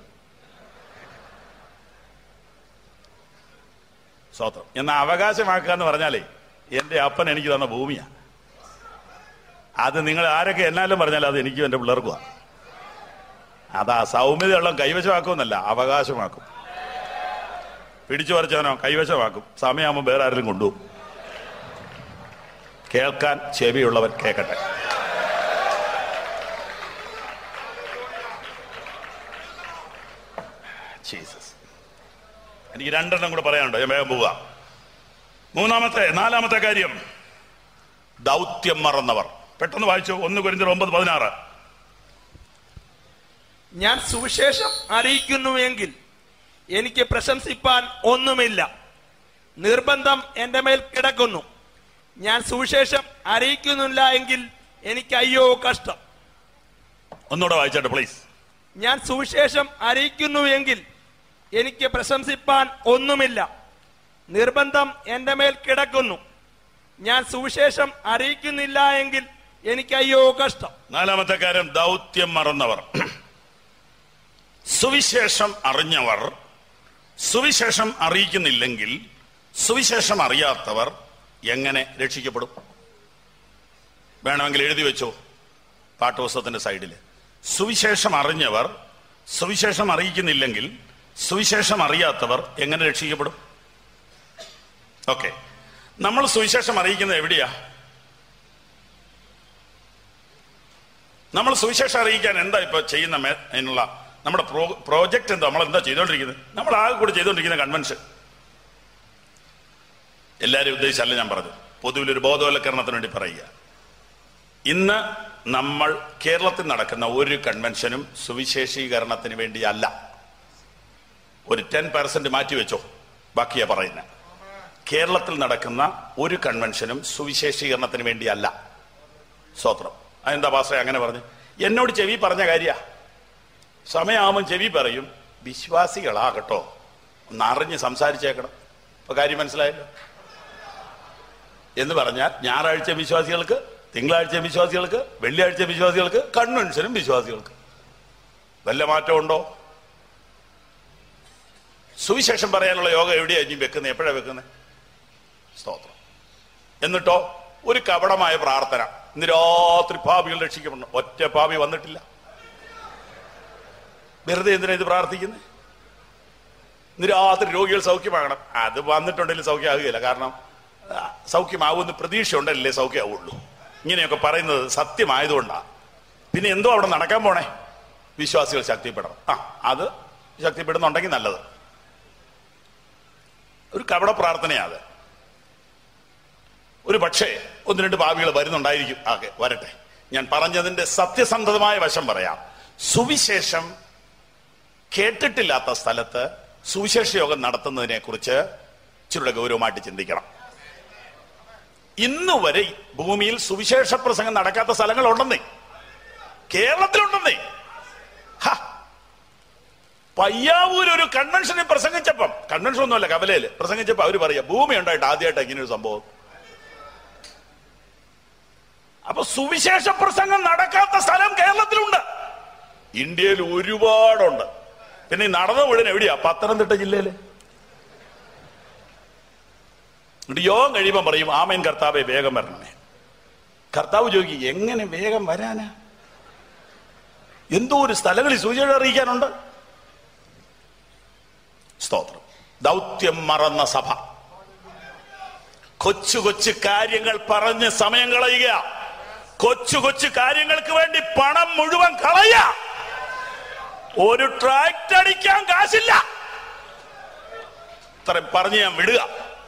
സ്വത്രം എന്നാ അവകാശമാക്കുക എന്ന് പറഞ്ഞാലേ എന്റെ അപ്പൻ എനിക്ക് തന്ന ഭൂമിയാ അത് നിങ്ങൾ ആരൊക്കെ എന്നാലും പറഞ്ഞാലും അത് എനിക്കും എന്റെ പിള്ളേർക്കുവാ അതാ സൗമ്യതയുള്ള കൈവശമാക്കുമെന്നല്ല അവകാശമാക്കും പിടിച്ചു പറിച്ചവനോ കൈവശമാക്കും സമയമാകുമ്പോൾ വേറെ ആരെങ്കിലും കൊണ്ടുപോകും കേൾക്കാൻ ചെവിയുള്ളവൻ കേൾക്കട്ടെ ജീസസ് എനിക്ക് രണ്ടെണ്ണം കൂടെ പറയാനുണ്ടോ ഞാൻ വേഗം പോവുക മൂന്നാമത്തെ നാലാമത്തെ കാര്യം ദൗത്യം മറന്നവർ പെട്ടെന്ന് വായിച്ചു ഒന്ന് കുരിന്തർ ഒമ്പത് പതിനാറ് ഞാൻ സുവിശേഷം അറിയിക്കുന്നുവെങ്കിൽ എനിക്ക് പ്രശംസിപ്പാൻ ഒന്നുമില്ല നിർബന്ധം എന്റെ മേൽ കിടക്കുന്നു ഞാൻ സുവിശേഷം അറിയിക്കുന്നില്ല എങ്കിൽ എനിക്ക് അയ്യോ കഷ്ടം ഒന്നുകൂടെ വായിച്ചോട്ടെ പ്ലീസ് ഞാൻ സുവിശേഷം അറിയിക്കുന്നുവെങ്കിൽ എനിക്ക് പ്രശംസിപ്പാൻ ഒന്നുമില്ല നിർബന്ധം എന്റെ മേൽ കിടക്കുന്നു ഞാൻ സുവിശേഷം അറിയിക്കുന്നില്ല എങ്കിൽ എനിക്ക് അയ്യോ കഷ്ടം നാലാമത്തെ കാര്യം ദൗത്യം മറന്നവർ സുവിശേഷം അറിഞ്ഞവർ സുവിശേഷം അറിയിക്കുന്നില്ലെങ്കിൽ സുവിശേഷം അറിയാത്തവർ എങ്ങനെ രക്ഷിക്കപ്പെടും വേണമെങ്കിൽ എഴുതി വെച്ചോ പാഠപുസ്തകത്തിന്റെ സൈഡിൽ സുവിശേഷം അറിഞ്ഞവർ സുവിശേഷം അറിയിക്കുന്നില്ലെങ്കിൽ സുവിശേഷം അറിയാത്തവർ എങ്ങനെ രക്ഷിക്കപ്പെടും ഓക്കെ നമ്മൾ സുവിശേഷം അറിയിക്കുന്നത് എവിടെയാ നമ്മൾ സുവിശേഷം അറിയിക്കാൻ എന്താ ഇപ്പൊ ചെയ്യുന്ന മേ- അതിനുള്ള നമ്മുടെ പ്രോ- പ്രോജക്റ്റ് എന്താ നമ്മൾ എന്താ ചെയ്തോണ്ടിരിക്കുന്നത് നമ്മൾ ആകെ കൂടി ചെയ്തോണ്ടിരിക്കുന്ന കൺവെൻഷൻ എല്ലാരും ഉദ്ദേശിച്ചല്ല ഞാൻ പറഞ്ഞു പൊതുവിൽ ഒരു ബോധവൽക്കരണത്തിന് വേണ്ടി പറയുക ഇന്ന് നമ്മൾ കേരളത്തിൽ നടക്കുന്ന ഒരു കൺവെൻഷനും സുവിശേഷീകരണത്തിന് വേണ്ടിയല്ല ഒരു ടെൻ പെർസെന്റ് മാറ്റിവെച്ചോ ബാക്കിയാ പറയുന്നത് കേരളത്തിൽ നടക്കുന്ന ഒരു കൺവെൻഷനും സുവിശേഷീകരണത്തിന് വേണ്ടിയല്ല സ്തോത്രം അതെന്താ പാസ്റ്ററെ അങ്ങനെ പറഞ്ഞു എന്നോട് ചെവി പറഞ്ഞ കാര്യ സമയമാകുമ്പോൾ ചെവി പറയും വിശ്വാസികളാകട്ടോ ഒന്ന് അറിഞ്ഞ് സംസാരിച്ചേക്കണം ഇപ്പൊ കാര്യം മനസ്സിലായല്ലോ എന്ന് പറഞ്ഞാൽ ഞായറാഴ്ച വിശ്വാസികൾക്ക് തിങ്കളാഴ്ച വിശ്വാസികൾക്ക് വെള്ളിയാഴ്ച വിശ്വാസികൾക്ക് കൺവെൻഷനും വിശ്വാസികൾക്ക് വല്ല മാറ്റമുണ്ടോ സുവിശേഷം പറയാനുള്ള യോഗ എവിടെയാ ഇനി വെക്കുന്നത് എപ്പോഴാ വെക്കുന്നത് സ്തോത്രം എന്നിട്ടോ ഒരു കപടമായ പ്രാർത്ഥന ഇന്ന് രാത്രി പാപികൾ രക്ഷിക്കപ്പെടണം ഒറ്റ പാപി വന്നിട്ടില്ല വെറുതെ എന്തിനാ ഇത് പ്രാർത്ഥിക്കുന്നത് ഇന്ന് രാത്രി രോഗികൾ സൗഖ്യമാകണം അത് വന്നിട്ടുണ്ടെങ്കിൽ സൗഖ്യമാകുകയില്ല കാരണം ആ, സൗഖ്യമാവുമെന്ന് പ്രതീക്ഷയുണ്ടല്ലേ സൗഖ്യമാവുള്ളൂ ഇങ്ങനെയൊക്കെ പറയുന്നത് സത്യമായതുകൊണ്ടാ പിന്നെ എന്തോ അവിടെ നടക്കാൻ പോണേ വിശ്വാസികൾ ശക്തിപ്പെടണം ആ അത് ശക്തിപ്പെടുന്നുണ്ടെങ്കിൽ നല്ലത് ഒരു കപട പ്രാർത്ഥനയാ അത് ഒരു പക്ഷേ ഒന്ന് രണ്ട് ഭാവികൾ വരുന്നുണ്ടായിരിക്കും ആകെ വരട്ടെ ഞാൻ പറഞ്ഞതിന്റെ സത്യസന്ധമായ വശം പറയാം സുവിശേഷം കേട്ടിട്ടില്ലാത്ത സ്ഥലത്ത് സുവിശേഷ യോഗം നടത്തുന്നതിനെ കുറിച്ച് ഇച്ചിരുടെ ഗൗരവമായിട്ട് ചിന്തിക്കണം ഇന്ന് വരെ ഭൂമിയിൽ സുവിശേഷ പ്രസംഗം നടക്കാത്ത സ്ഥലങ്ങളുണ്ടെന്നേ കേരളത്തിലുണ്ടെന്നേ ഹ. പയ്യാവൂർ ഒരു കൺവെൻഷനിൽ പ്രസംഗിച്ചപ്പം കൺവെൻഷൻ ഒന്നുമല്ല കവലയില് പ്രസംഗിച്ചപ്പോ അവര് പറയാ ഭൂമി ഉണ്ടായിട്ട് ആദ്യമായിട്ട് ഇങ്ങനെ ഒരു സംഭവം അപ്പൊ സുവിശേഷ പ്രസംഗം നടക്കാത്ത സ്ഥലം കേരളത്തിലുണ്ട് ഇന്ത്യയിൽ ഒരുപാടുണ്ട് പിന്നെ ഈ നടന്ന മുഴുവൻ എവിടെയാ പത്തനംതിട്ട ജില്ലയില് എന്നിട്ട് യോഗം കഴിയുമ്പോൾ പറയും ആമേൻ കർത്താവെ വേഗം വരണമേ കർത്താവ് ചോദിക്കും എങ്ങനെ വേഗം വരാനാ എന്തോ ഒരു സ്ഥലങ്ങളിൽ സൂചന അറിയിക്കാനുണ്ട് സ്തോത്രം ദൗത്യം മറന്ന സഭ കൊച്ചു കൊച്ചു കാര്യങ്ങൾ പറഞ്ഞ് സമയം കളയുക കൊച്ചു കൊച്ചു കാര്യങ്ങൾക്ക് വേണ്ടി പണം മുഴുവൻ കളയുക ഒരു ട്രാക്ട് അടിക്കാൻ കാശില്ല ഇത്രയും പറഞ്ഞ് ഞാൻ വിടുക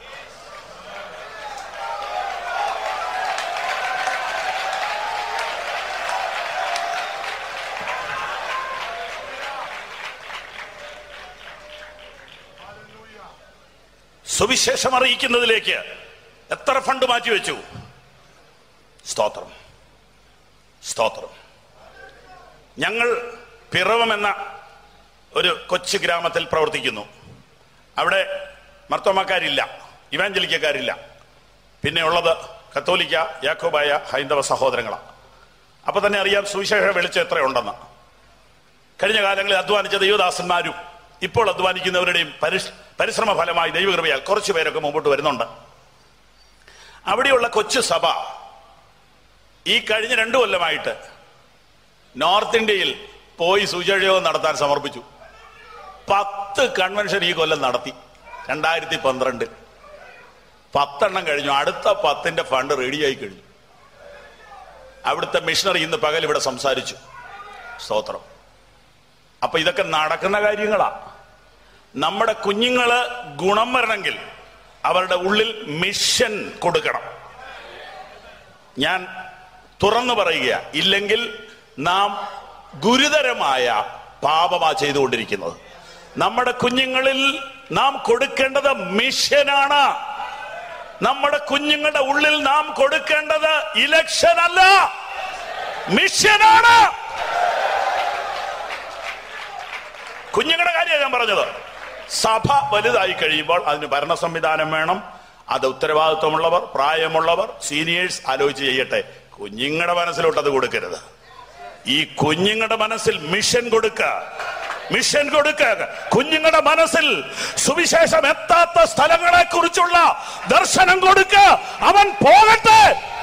സുവിശേഷം അറിയിക്കുന്നതിലേക്ക് എത്ര ഫണ്ട് മാറ്റിവെച്ചു സ്തോത്രം സ്തോത്രം ഞങ്ങൾ പിറവം എന്ന ഒരു കൊച്ചു ഗ്രാമത്തിൽ പ്രവർത്തിക്കുന്നു അവിടെ മർത്തോമക്കാരില്ല ഇവാഞ്ചലിക്കക്കാരില്ല പിന്നെ ഉള്ളത് കത്തോലിക്ക യാക്കോബായ ഹൈന്ദവ സഹോദരങ്ങളാണ് അപ്പൊ തന്നെ അറിയാം സുവിശേഷ വെളിച്ചം എത്രയുണ്ടെന്ന് കഴിഞ്ഞ കാലങ്ങളിൽ അധ്വാനിച്ച ദൈവദാസന്മാരും ഇപ്പോൾ അധ്വാനിക്കുന്നവരുടെയും പരിശ് പരിശ്രമ ഫലമായി ദൈവകൃപയാൽ കുറച്ചു പേരൊക്കെ മുമ്പോട്ട് വരുന്നുണ്ട് അവിടെയുള്ള കൊച്ചു സഭ ഈ കഴിഞ്ഞ രണ്ടു കൊല്ലമായിട്ട് നോർത്ത് ഇന്ത്യയിൽ പോയി സുചയോഗം നടത്താൻ സമർപ്പിച്ചു പത്ത് കൺവെൻഷൻ ഈ കൊല്ലം നടത്തി രണ്ടായിരത്തി പന്ത്രണ്ട് പത്തെണ്ണം കഴിഞ്ഞു അടുത്ത പത്തിന്റെ ഫണ്ട് റെഡിയായി കഴിഞ്ഞു അവിടുത്തെ മിഷണറി ഇന്ന് പകൽ ഇവിടെ സംസാരിച്ചു സ്തോത്രം അപ്പൊ ഇതൊക്കെ നടക്കുന്ന കാര്യങ്ങളാ നമ്മുടെ കുഞ്ഞുങ്ങള് ഗുണം വരണമെങ്കിൽ അവരുടെ ഉള്ളിൽ മിഷൻ കൊടുക്കണം ഞാൻ തുറന്നു പറയുക ഇല്ലെങ്കിൽ നാം ഗുരുതരമായ പാപമാ ചെയ്തുകൊണ്ടിരിക്കുന്നത് നമ്മുടെ കുഞ്ഞുങ്ങളിൽ നാം കൊടുക്കേണ്ടത് മിഷനാണ് നമ്മുടെ കുഞ്ഞുങ്ങളുടെ ഉള്ളിൽ നാം കൊടുക്കേണ്ടത് ഇലക്ഷൻ അല്ല മിഷനാണ് കുഞ്ഞുങ്ങളുടെ കാര്യമാണ് ഞാൻ പറഞ്ഞത് സഭ വലുതായി കഴിയുമ്പോൾ അതിന് ഭരണ സംവിധാനം വേണം അത് ഉത്തരവാദിത്വമുള്ളവർ പ്രായമുള്ളവർ സീനിയേഴ്സ് ആലോചിച്ച് ചെയ്യട്ടെ കുഞ്ഞുങ്ങളുടെ മനസ്സിലോട്ട് അത് കൊടുക്കരുത് ഈ കുഞ്ഞുങ്ങളുടെ മനസ്സിൽ മിഷൻ കൊടുക്ക മിഷൻ കൊടുക്ക കുഞ്ഞുങ്ങളുടെ മനസ്സിൽ സുവിശേഷം എത്താത്ത സ്ഥലങ്ങളെ കുറിച്ചുള്ള ദർശനം കൊടുക്ക അവൻ പോകട്ടെ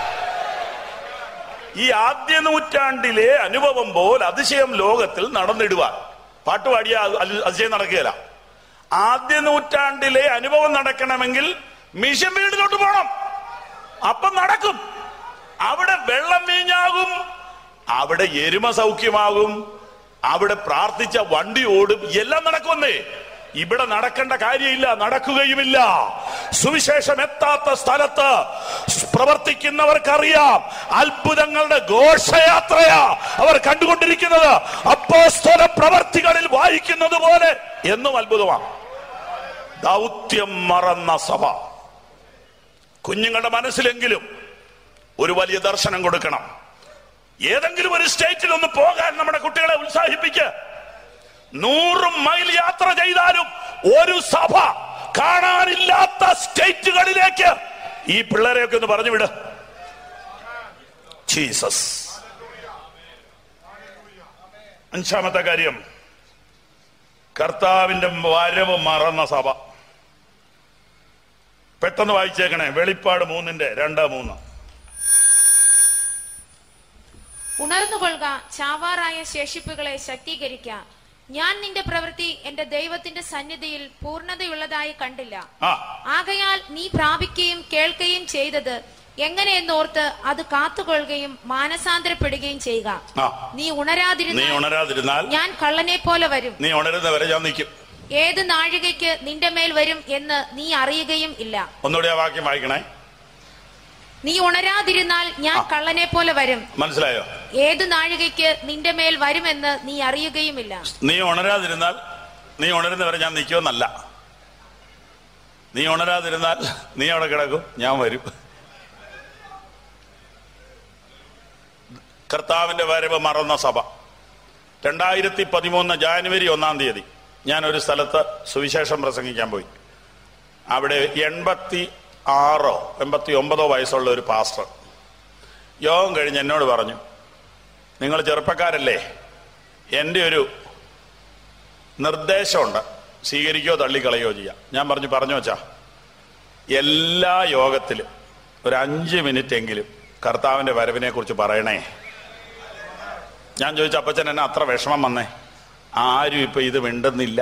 ഈ ആദ്യ നൂറ്റാണ്ടിലെ അനുഭവം പോൽ അതിശയം ലോകത്തിൽ നടന്നിടുവാൻ പാട്ടുപാടിയ അത് അതിശയം നടക്കുകയില്ല ആദ്യ നൂറ്റാണ്ടിലെ അനുഭവം നടക്കണമെങ്കിൽ മിഷൻ വീടിലോട്ട് പോകണം അപ്പം നടക്കും അവിടെ വെള്ളം വീഞ്ഞാകും അവിടെ എരുമ സൗഖ്യമാകും അവിടെ പ്രാർത്ഥിച്ച വണ്ടി ഓടും എല്ലാം നടക്കുമെന്നേ ഇവിടെ നടക്കേണ്ട കാര്യമില്ല നടക്കുകയുമില്ല സുവിശേഷം എത്താത്ത സ്ഥലത്ത് പ്രവർത്തിക്കുന്നവർക്കറിയാം അത്ഭുതങ്ങളുടെ ഘോഷയാത്രയാ അവർ കണ്ടുകൊണ്ടിരിക്കുന്നത് അപ്പോസ്തല പ്രവർത്തികളിൽ വായിക്കുന്നത് പോലെ എന്നും അത്ഭുതമാണ് ദൗത്യം മറന്ന സഭ കുഞ്ഞുങ്ങളുടെ മനസ്സിലെങ്കിലും ഒരു വലിയ ദർശനം കൊടുക്കണം ഏതെങ്കിലും ഒരു സ്റ്റേറ്റിൽ ഒന്ന് പോകാൻ നമ്മുടെ കുട്ടികളെ ഉത്സാഹിപ്പിക്കുക നൂറ് മൈൽ യാത്ര ചെയ്താലും ഒരു സഭ കാണാനില്ലാത്ത സ്റ്റേറ്റുകളിലേക്ക് ഈ പിള്ളേരെയൊക്കെ ഒന്ന് പറഞ്ഞു വിട് ജീസസ് അഞ്ചാമത്തെ കാര്യം കർത്താവിന്റെ വരവ് മറന്ന സഭ പെട്ടെന്ന് വായിച്ചേക്കണേ വെളിപ്പാട് മൂന്നിന്റെ രണ്ട് മൂന്ന് ഉണർന്നുകൊള്ളുക ചാവാറായ ശേഷിപ്പുകളെ ശക്തീകരിക്ക ഞാൻ നിന്റെ പ്രവൃത്തി എന്റെ ദൈവത്തിന്റെ സന്നിധിയിൽ പൂർണ്ണതയുള്ളതായി കണ്ടില്ല ആ ആകയാൽ നീ പ്രാപിക്കുകയും കേൾക്കുകയും ചെയ്തത് എങ്ങനെയെന്നോർത്ത് അത് കാത്തുകൊള്ളുകയും മാനസാന്തരപ്പെടുകയും ചെയ്യുക ആ നീ നീ ഉണരാതിരുന്ന ഉണരാതിരുന്നാൽ ഞാൻ കള്ളനെ പോലെ വരും നീ ഉണരുന്നവരെ ഞാൻ നിൽക്കും ഏത് നാഴികയ്ക്ക് നിന്റെ മേൽ വരും എന്ന് നീ അറിയുകയും ഇല്ല ഒന്നുകൂടി ആ വാക്യം വായിക്കണേ നീ ഉണരാതിരുന്നാൽ ഞാൻ കള്ളനെ പോലെ വരും മനസ്സിലായോ ഏത് നാഴികയ്ക്ക് നിന്റെ മേൽ വരുമെന്ന് നീ അറിയുകയുമില്ല നീ ഉണരാതിരുന്നാൽ നീ ഉണരുന്നവരെ ഞാൻ നിൽക്കുമെന്നല്ല നീ ഉണരാതിരുന്നാൽ നീ അവിടെ കിടക്കും ഞാൻ വരും കർത്താവിന്റെ വരവ് മറന്ന സഭ രണ്ടായിരത്തി പതിമൂന്ന് ജാനുവരി ഒന്നാം തീയതി ഞാൻ ഒരു സ്ഥലത്ത് സുവിശേഷം പ്രസംഗിക്കാൻ പോയി അവിടെ എൺപത്തി ആറോ എൺപത്തി ഒമ്പതോ വയസ്സുള്ള ഒരു പാസ്റ്റർ യോഗം കഴിഞ്ഞ് എന്നോട് പറഞ്ഞു നിങ്ങൾ ചെറുപ്പക്കാരല്ലേ എൻ്റെ ഒരു നിർദ്ദേശമുണ്ട് സ്വീകരിക്കോ തള്ളിക്കളയോ ചെയ്യാം ഞാൻ പറഞ്ഞു പറഞ്ഞു വച്ചാ എല്ലാ യോഗത്തിലും ഒരു അഞ്ച് മിനിറ്റ് എങ്കിലും കർത്താവിന്റെ വരവിനെ കുറിച്ച് പറയണേ ഞാൻ ചോദിച്ചു അപ്പച്ചൻ എന്നെ അത്ര വിഷമം വന്നേ ആരും ഇപ്പൊ ഇത് മിണ്ടുന്നില്ല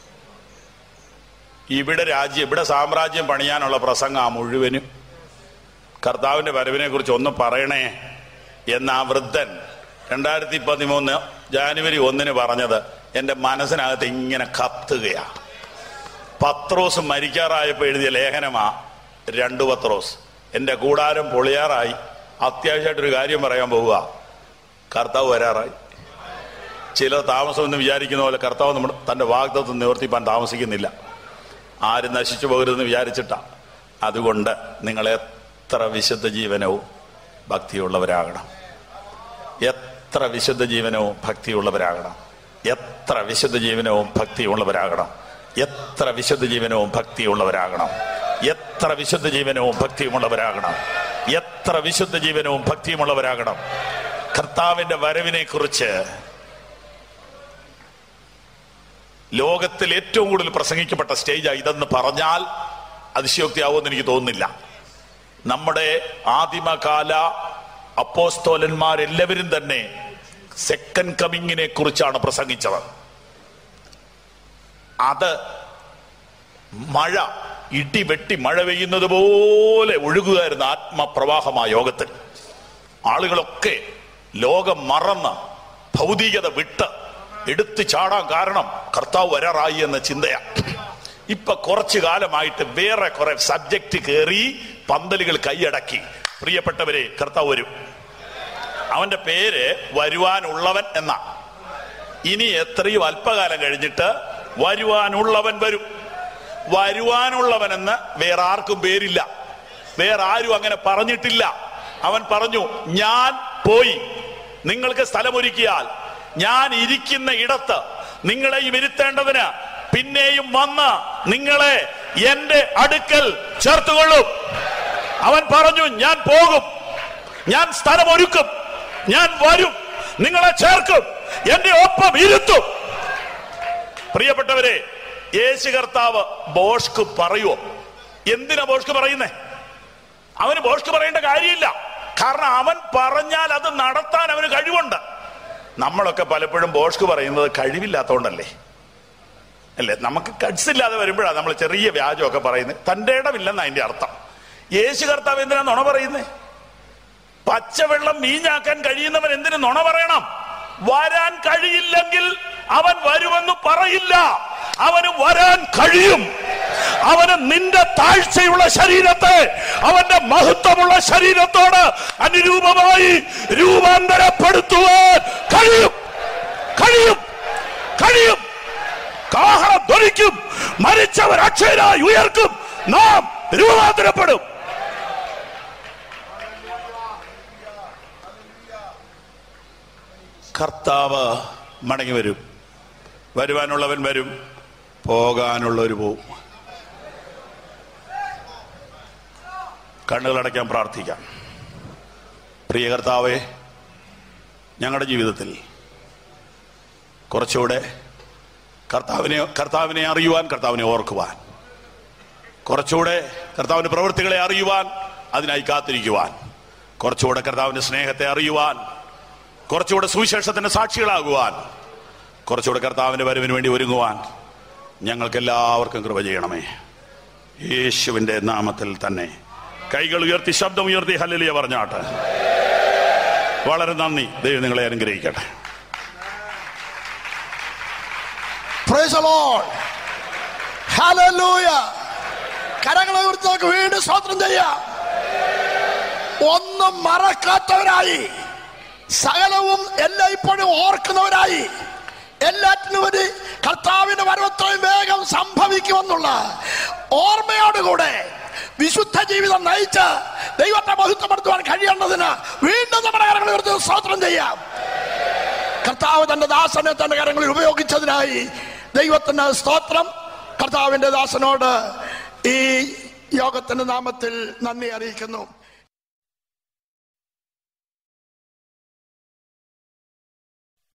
ഇവിടെ രാജ്യം ഇവിടെ സാമ്രാജ്യം പണിയാനുള്ള പ്രസംഗം ആ മുഴുവനും കർത്താവിന്റെ വരവിനെ കുറിച്ച് ഒന്ന് പറയണേ എന്ന് ആ വൃദ്ധൻ രണ്ടായിരത്തി പതിമൂന്ന് ജാനുവരി ഒന്നിന് പറഞ്ഞത് എന്റെ മനസ്സിനകത്ത് ഇങ്ങനെ കത്തുകയാ പത്രോസ് മരിക്കാറായപ്പോ എഴുതിയ ലേഖനമാ രണ്ടു പത്രോസ് എന്റെ കൂടാരം പൊളിയാറായി അത്യാവശ്യമായിട്ടൊരു കാര്യം പറയാൻ പോവുക കർത്താവ് വരാറായി ചിലർ താമസമെന്ന് വിചാരിക്കുന്ന പോലെ കർത്താവ് നമ്മുടെ തന്റെ വാഗ്ദത്വം നിവർത്തിപ്പാൻ താമസിക്കുന്നില്ല ആരും നശിച്ചു പോകരുതെന്ന് വിചാരിച്ചിട്ടാ അതുകൊണ്ട് നിങ്ങൾ എത്ര വിശുദ്ധ ജീവനവും ഭക്തിയുള്ളവരാകണം എത്ര വിശുദ്ധ ജീവനവും ഭക്തിയുള്ളവരാകണം എത്ര വിശുദ്ധ ജീവനവും ഭക്തിയുള്ളവരാകണം എത്ര വിശുദ്ധ ജീവനവും ഭക്തിയുള്ളവരാകണം എത്ര വിശുദ്ധ ജീവനവും ഭക്തിയുമുള്ളവരാകണം എത്ര വിശുദ്ധ ജീവനവും ഭക്തിയുമുള്ളവരാകണം കർത്താവിന്റെ വരവിനെ കുറിച്ച് ലോകത്തിൽ ഏറ്റവും കൂടുതൽ പ്രസംഗിക്കപ്പെട്ട സ്റ്റേജാ ഇതെന്ന് പറഞ്ഞാൽ അതിശയോക്തിയാവുമെന്ന് എനിക്ക് തോന്നുന്നില്ല നമ്മുടെ ആദിമകാല അപ്പോസ്തോലന്മാരെല്ലാവരും തന്നെ സെക്കൻഡ് കമ്മിങ്ങിനെ കുറിച്ചാണ് പ്രസംഗിച്ചത് അത് മഴ ഇടി വെട്ടി മഴ പെയ്യുന്നത് പോലെ ഒഴുകുകയായിരുന്നു ആത്മപ്രവാഹമായ യോഗത്തിൽ ആളുകളൊക്കെ ലോകം മറന്ന് ഭൗതികത വിട്ട് എടുത്തു ചാടാൻ കാരണം കർത്താവ് വരാറായി എന്ന ചിന്തയാ ഇപ്പൊ കുറച്ചു കാലമായിട്ട് വേറെ കുറെ സബ്ജക്റ്റ് കയറി പന്തലുകൾ കൈയടക്കി പ്രിയപ്പെട്ടവരെ കർത്താവ് വരും അവന്റെ പേര് വരുവാനുള്ളവൻ എന്ന ഇനി എത്രയും അല്പകാലം കഴിഞ്ഞിട്ട് വരുവാനുള്ളവൻ വരും വരുവാനുള്ളവനെന്ന് വേറെ ആർക്കും പേരില്ല വേറെ ആരും അങ്ങനെ പറഞ്ഞിട്ടില്ല അവൻ പറഞ്ഞു ഞാൻ പോയി നിങ്ങൾക്ക് സ്ഥലമൊരുക്കിയാൽ ഞാൻ ഇരിക്കുന്ന ഇടത്ത് നിങ്ങളെയും ഇരുത്തേണ്ടതിന് പിന്നെയും വന്ന് നിങ്ങളെ എന്റെ അടുക്കൽ ചേർത്തുകൊള്ളും അവൻ പറഞ്ഞു ഞാൻ പോകും ഞാൻ സ്ഥലമൊരുക്കും ഞാൻ വരും നിങ്ങളെ ചേർക്കും എന്റെ ഒപ്പം ഇരുത്തും പ്രിയപ്പെട്ടവരെ യേശു കർത്താവ് ബോഷ്ക്ക് പറയുവോ എന്തിനാ ബോഷ്ക്ക് പറയുന്നേ അവന് ബോഷ്ക്ക് പറയേണ്ട കാര്യമില്ല കാരണം അവൻ പറഞ്ഞാൽ അത് നടത്താൻ അവന് കഴിവുണ്ട് നമ്മളൊക്കെ പലപ്പോഴും ബോഷ്ക്ക് പറയുന്നത് കഴിവില്ലാത്തോണ്ടല്ലേ അല്ലേ നമുക്ക് കട്സ് ഇല്ലാതെ വരുമ്പോഴാണ് നമ്മൾ ചെറിയ വ്യാജമൊക്കെ പറയുന്നത് തന്റെ ഇടമില്ലെന്ന് അതിന്റെ അർത്ഥം യേശു കർത്താവ് എന്തിനാ നുണ പറയുന്നേ പച്ചവെള്ളം മീഞ്ഞാക്കാൻ കഴിയുന്നവൻ എന്തിനു നുണ പറയണം വരാൻ കഴിയില്ലെങ്കിൽ അവൻ വരുമെന്ന് പറയില്ല അവന് വരാൻ കഴിയും അവന് നിന്റെ താഴ്ചയുള്ള ശരീരത്തെ അവന്റെ മഹത്വമുള്ള ശരീരത്തോട് അനുരൂപമായി രൂപാന്തരപ്പെടുത്തുവാൻ കഴിയും കഴിയും കഴിയും കാഹളം ധ്വനിക്കും മരിച്ചവർ അക്ഷയരായി ഉയർക്കും നാം രൂപാന്തരപ്പെടും കർത്താവ് മടങ്ങി വരും വരുവാനുള്ളവൻ വരും പോകാനുള്ളവർ പോവും കണ്ണുകളടയ്ക്കാൻ പ്രാർത്ഥിക്കാം പ്രിയ കർത്താവെ ഞങ്ങളുടെ ജീവിതത്തിൽ കുറച്ചുകൂടെ കർത്താവിനെ കർത്താവിനെ അറിയുവാൻ കർത്താവിനെ ഓർക്കുവാൻ കുറച്ചുകൂടെ കർത്താവിന്റെ പ്രവൃത്തികളെ അറിയുവാൻ അതിനായി കാത്തിരിക്കുവാൻ കുറച്ചുകൂടെ കർത്താവിന്റെ സ്നേഹത്തെ അറിയുവാൻ കുറച്ചുകൂടെ സുവിശേഷത്തിന്റെ സാക്ഷികളാകുവാൻ കുറച്ചുകൂടെ കർത്താവിന്റെ വരവിന് വേണ്ടി ഒരുങ്ങുവാൻ ഞങ്ങൾക്ക് എല്ലാവർക്കും കൃപ ചെയ്യണമേ യേശുവിന്റെ നാമത്തിൽ തന്നെ കൈകൾ ഉയർത്തി ശബ്ദം ഉയർത്തി ഹല്ലേലൂയ പറഞ്ഞാട്ടെ വളരെ നന്ദി ദൈവം നിങ്ങളെ അനുഗ്രഹിക്കട്ടെ Praise the Lord. Hallelujah. കരങ്ങളെ കുറിച്ച് നമുക്ക് വീണ്ടും സ്വാതന്ത്ര്യം ചെയ്യാം ഒന്നും മറക്കാത്തവരായി സകലവും എല്ലാം ഇപ്പോഴും ഓർക്കുന്നവരായി എല്ലാറ്റിനും ഒരു കർത്താവിന്റെ വരവത്രയും വേഗം സംഭവിക്കുമെന്നുള്ള ഓർമ്മയോടുകൂടെ വിശുദ്ധ ജീവിതം നയിച്ച് ദൈവത്തെ മഹത്വപ്പെടുത്തുവാൻ കഴിയേണ്ടതിന് വീണ്ടും നമ്മുടെ കരങ്ങളെ കുറിച്ച് സ്വാതന്ത്ര്യം ചെയ്യാം കർത്താവ് തന്റെ ദാസനെ തന്റെ കരങ്ങളിൽ ഉപയോഗിച്ചതിനായി ദൈവത്തിന് സ്തോത്രം കർത്താവിന്റെ ദാസനോട് ഈ യോഗത്തിന്റെ നാമത്തിൽ നന്ദി അറിയിക്കുന്നു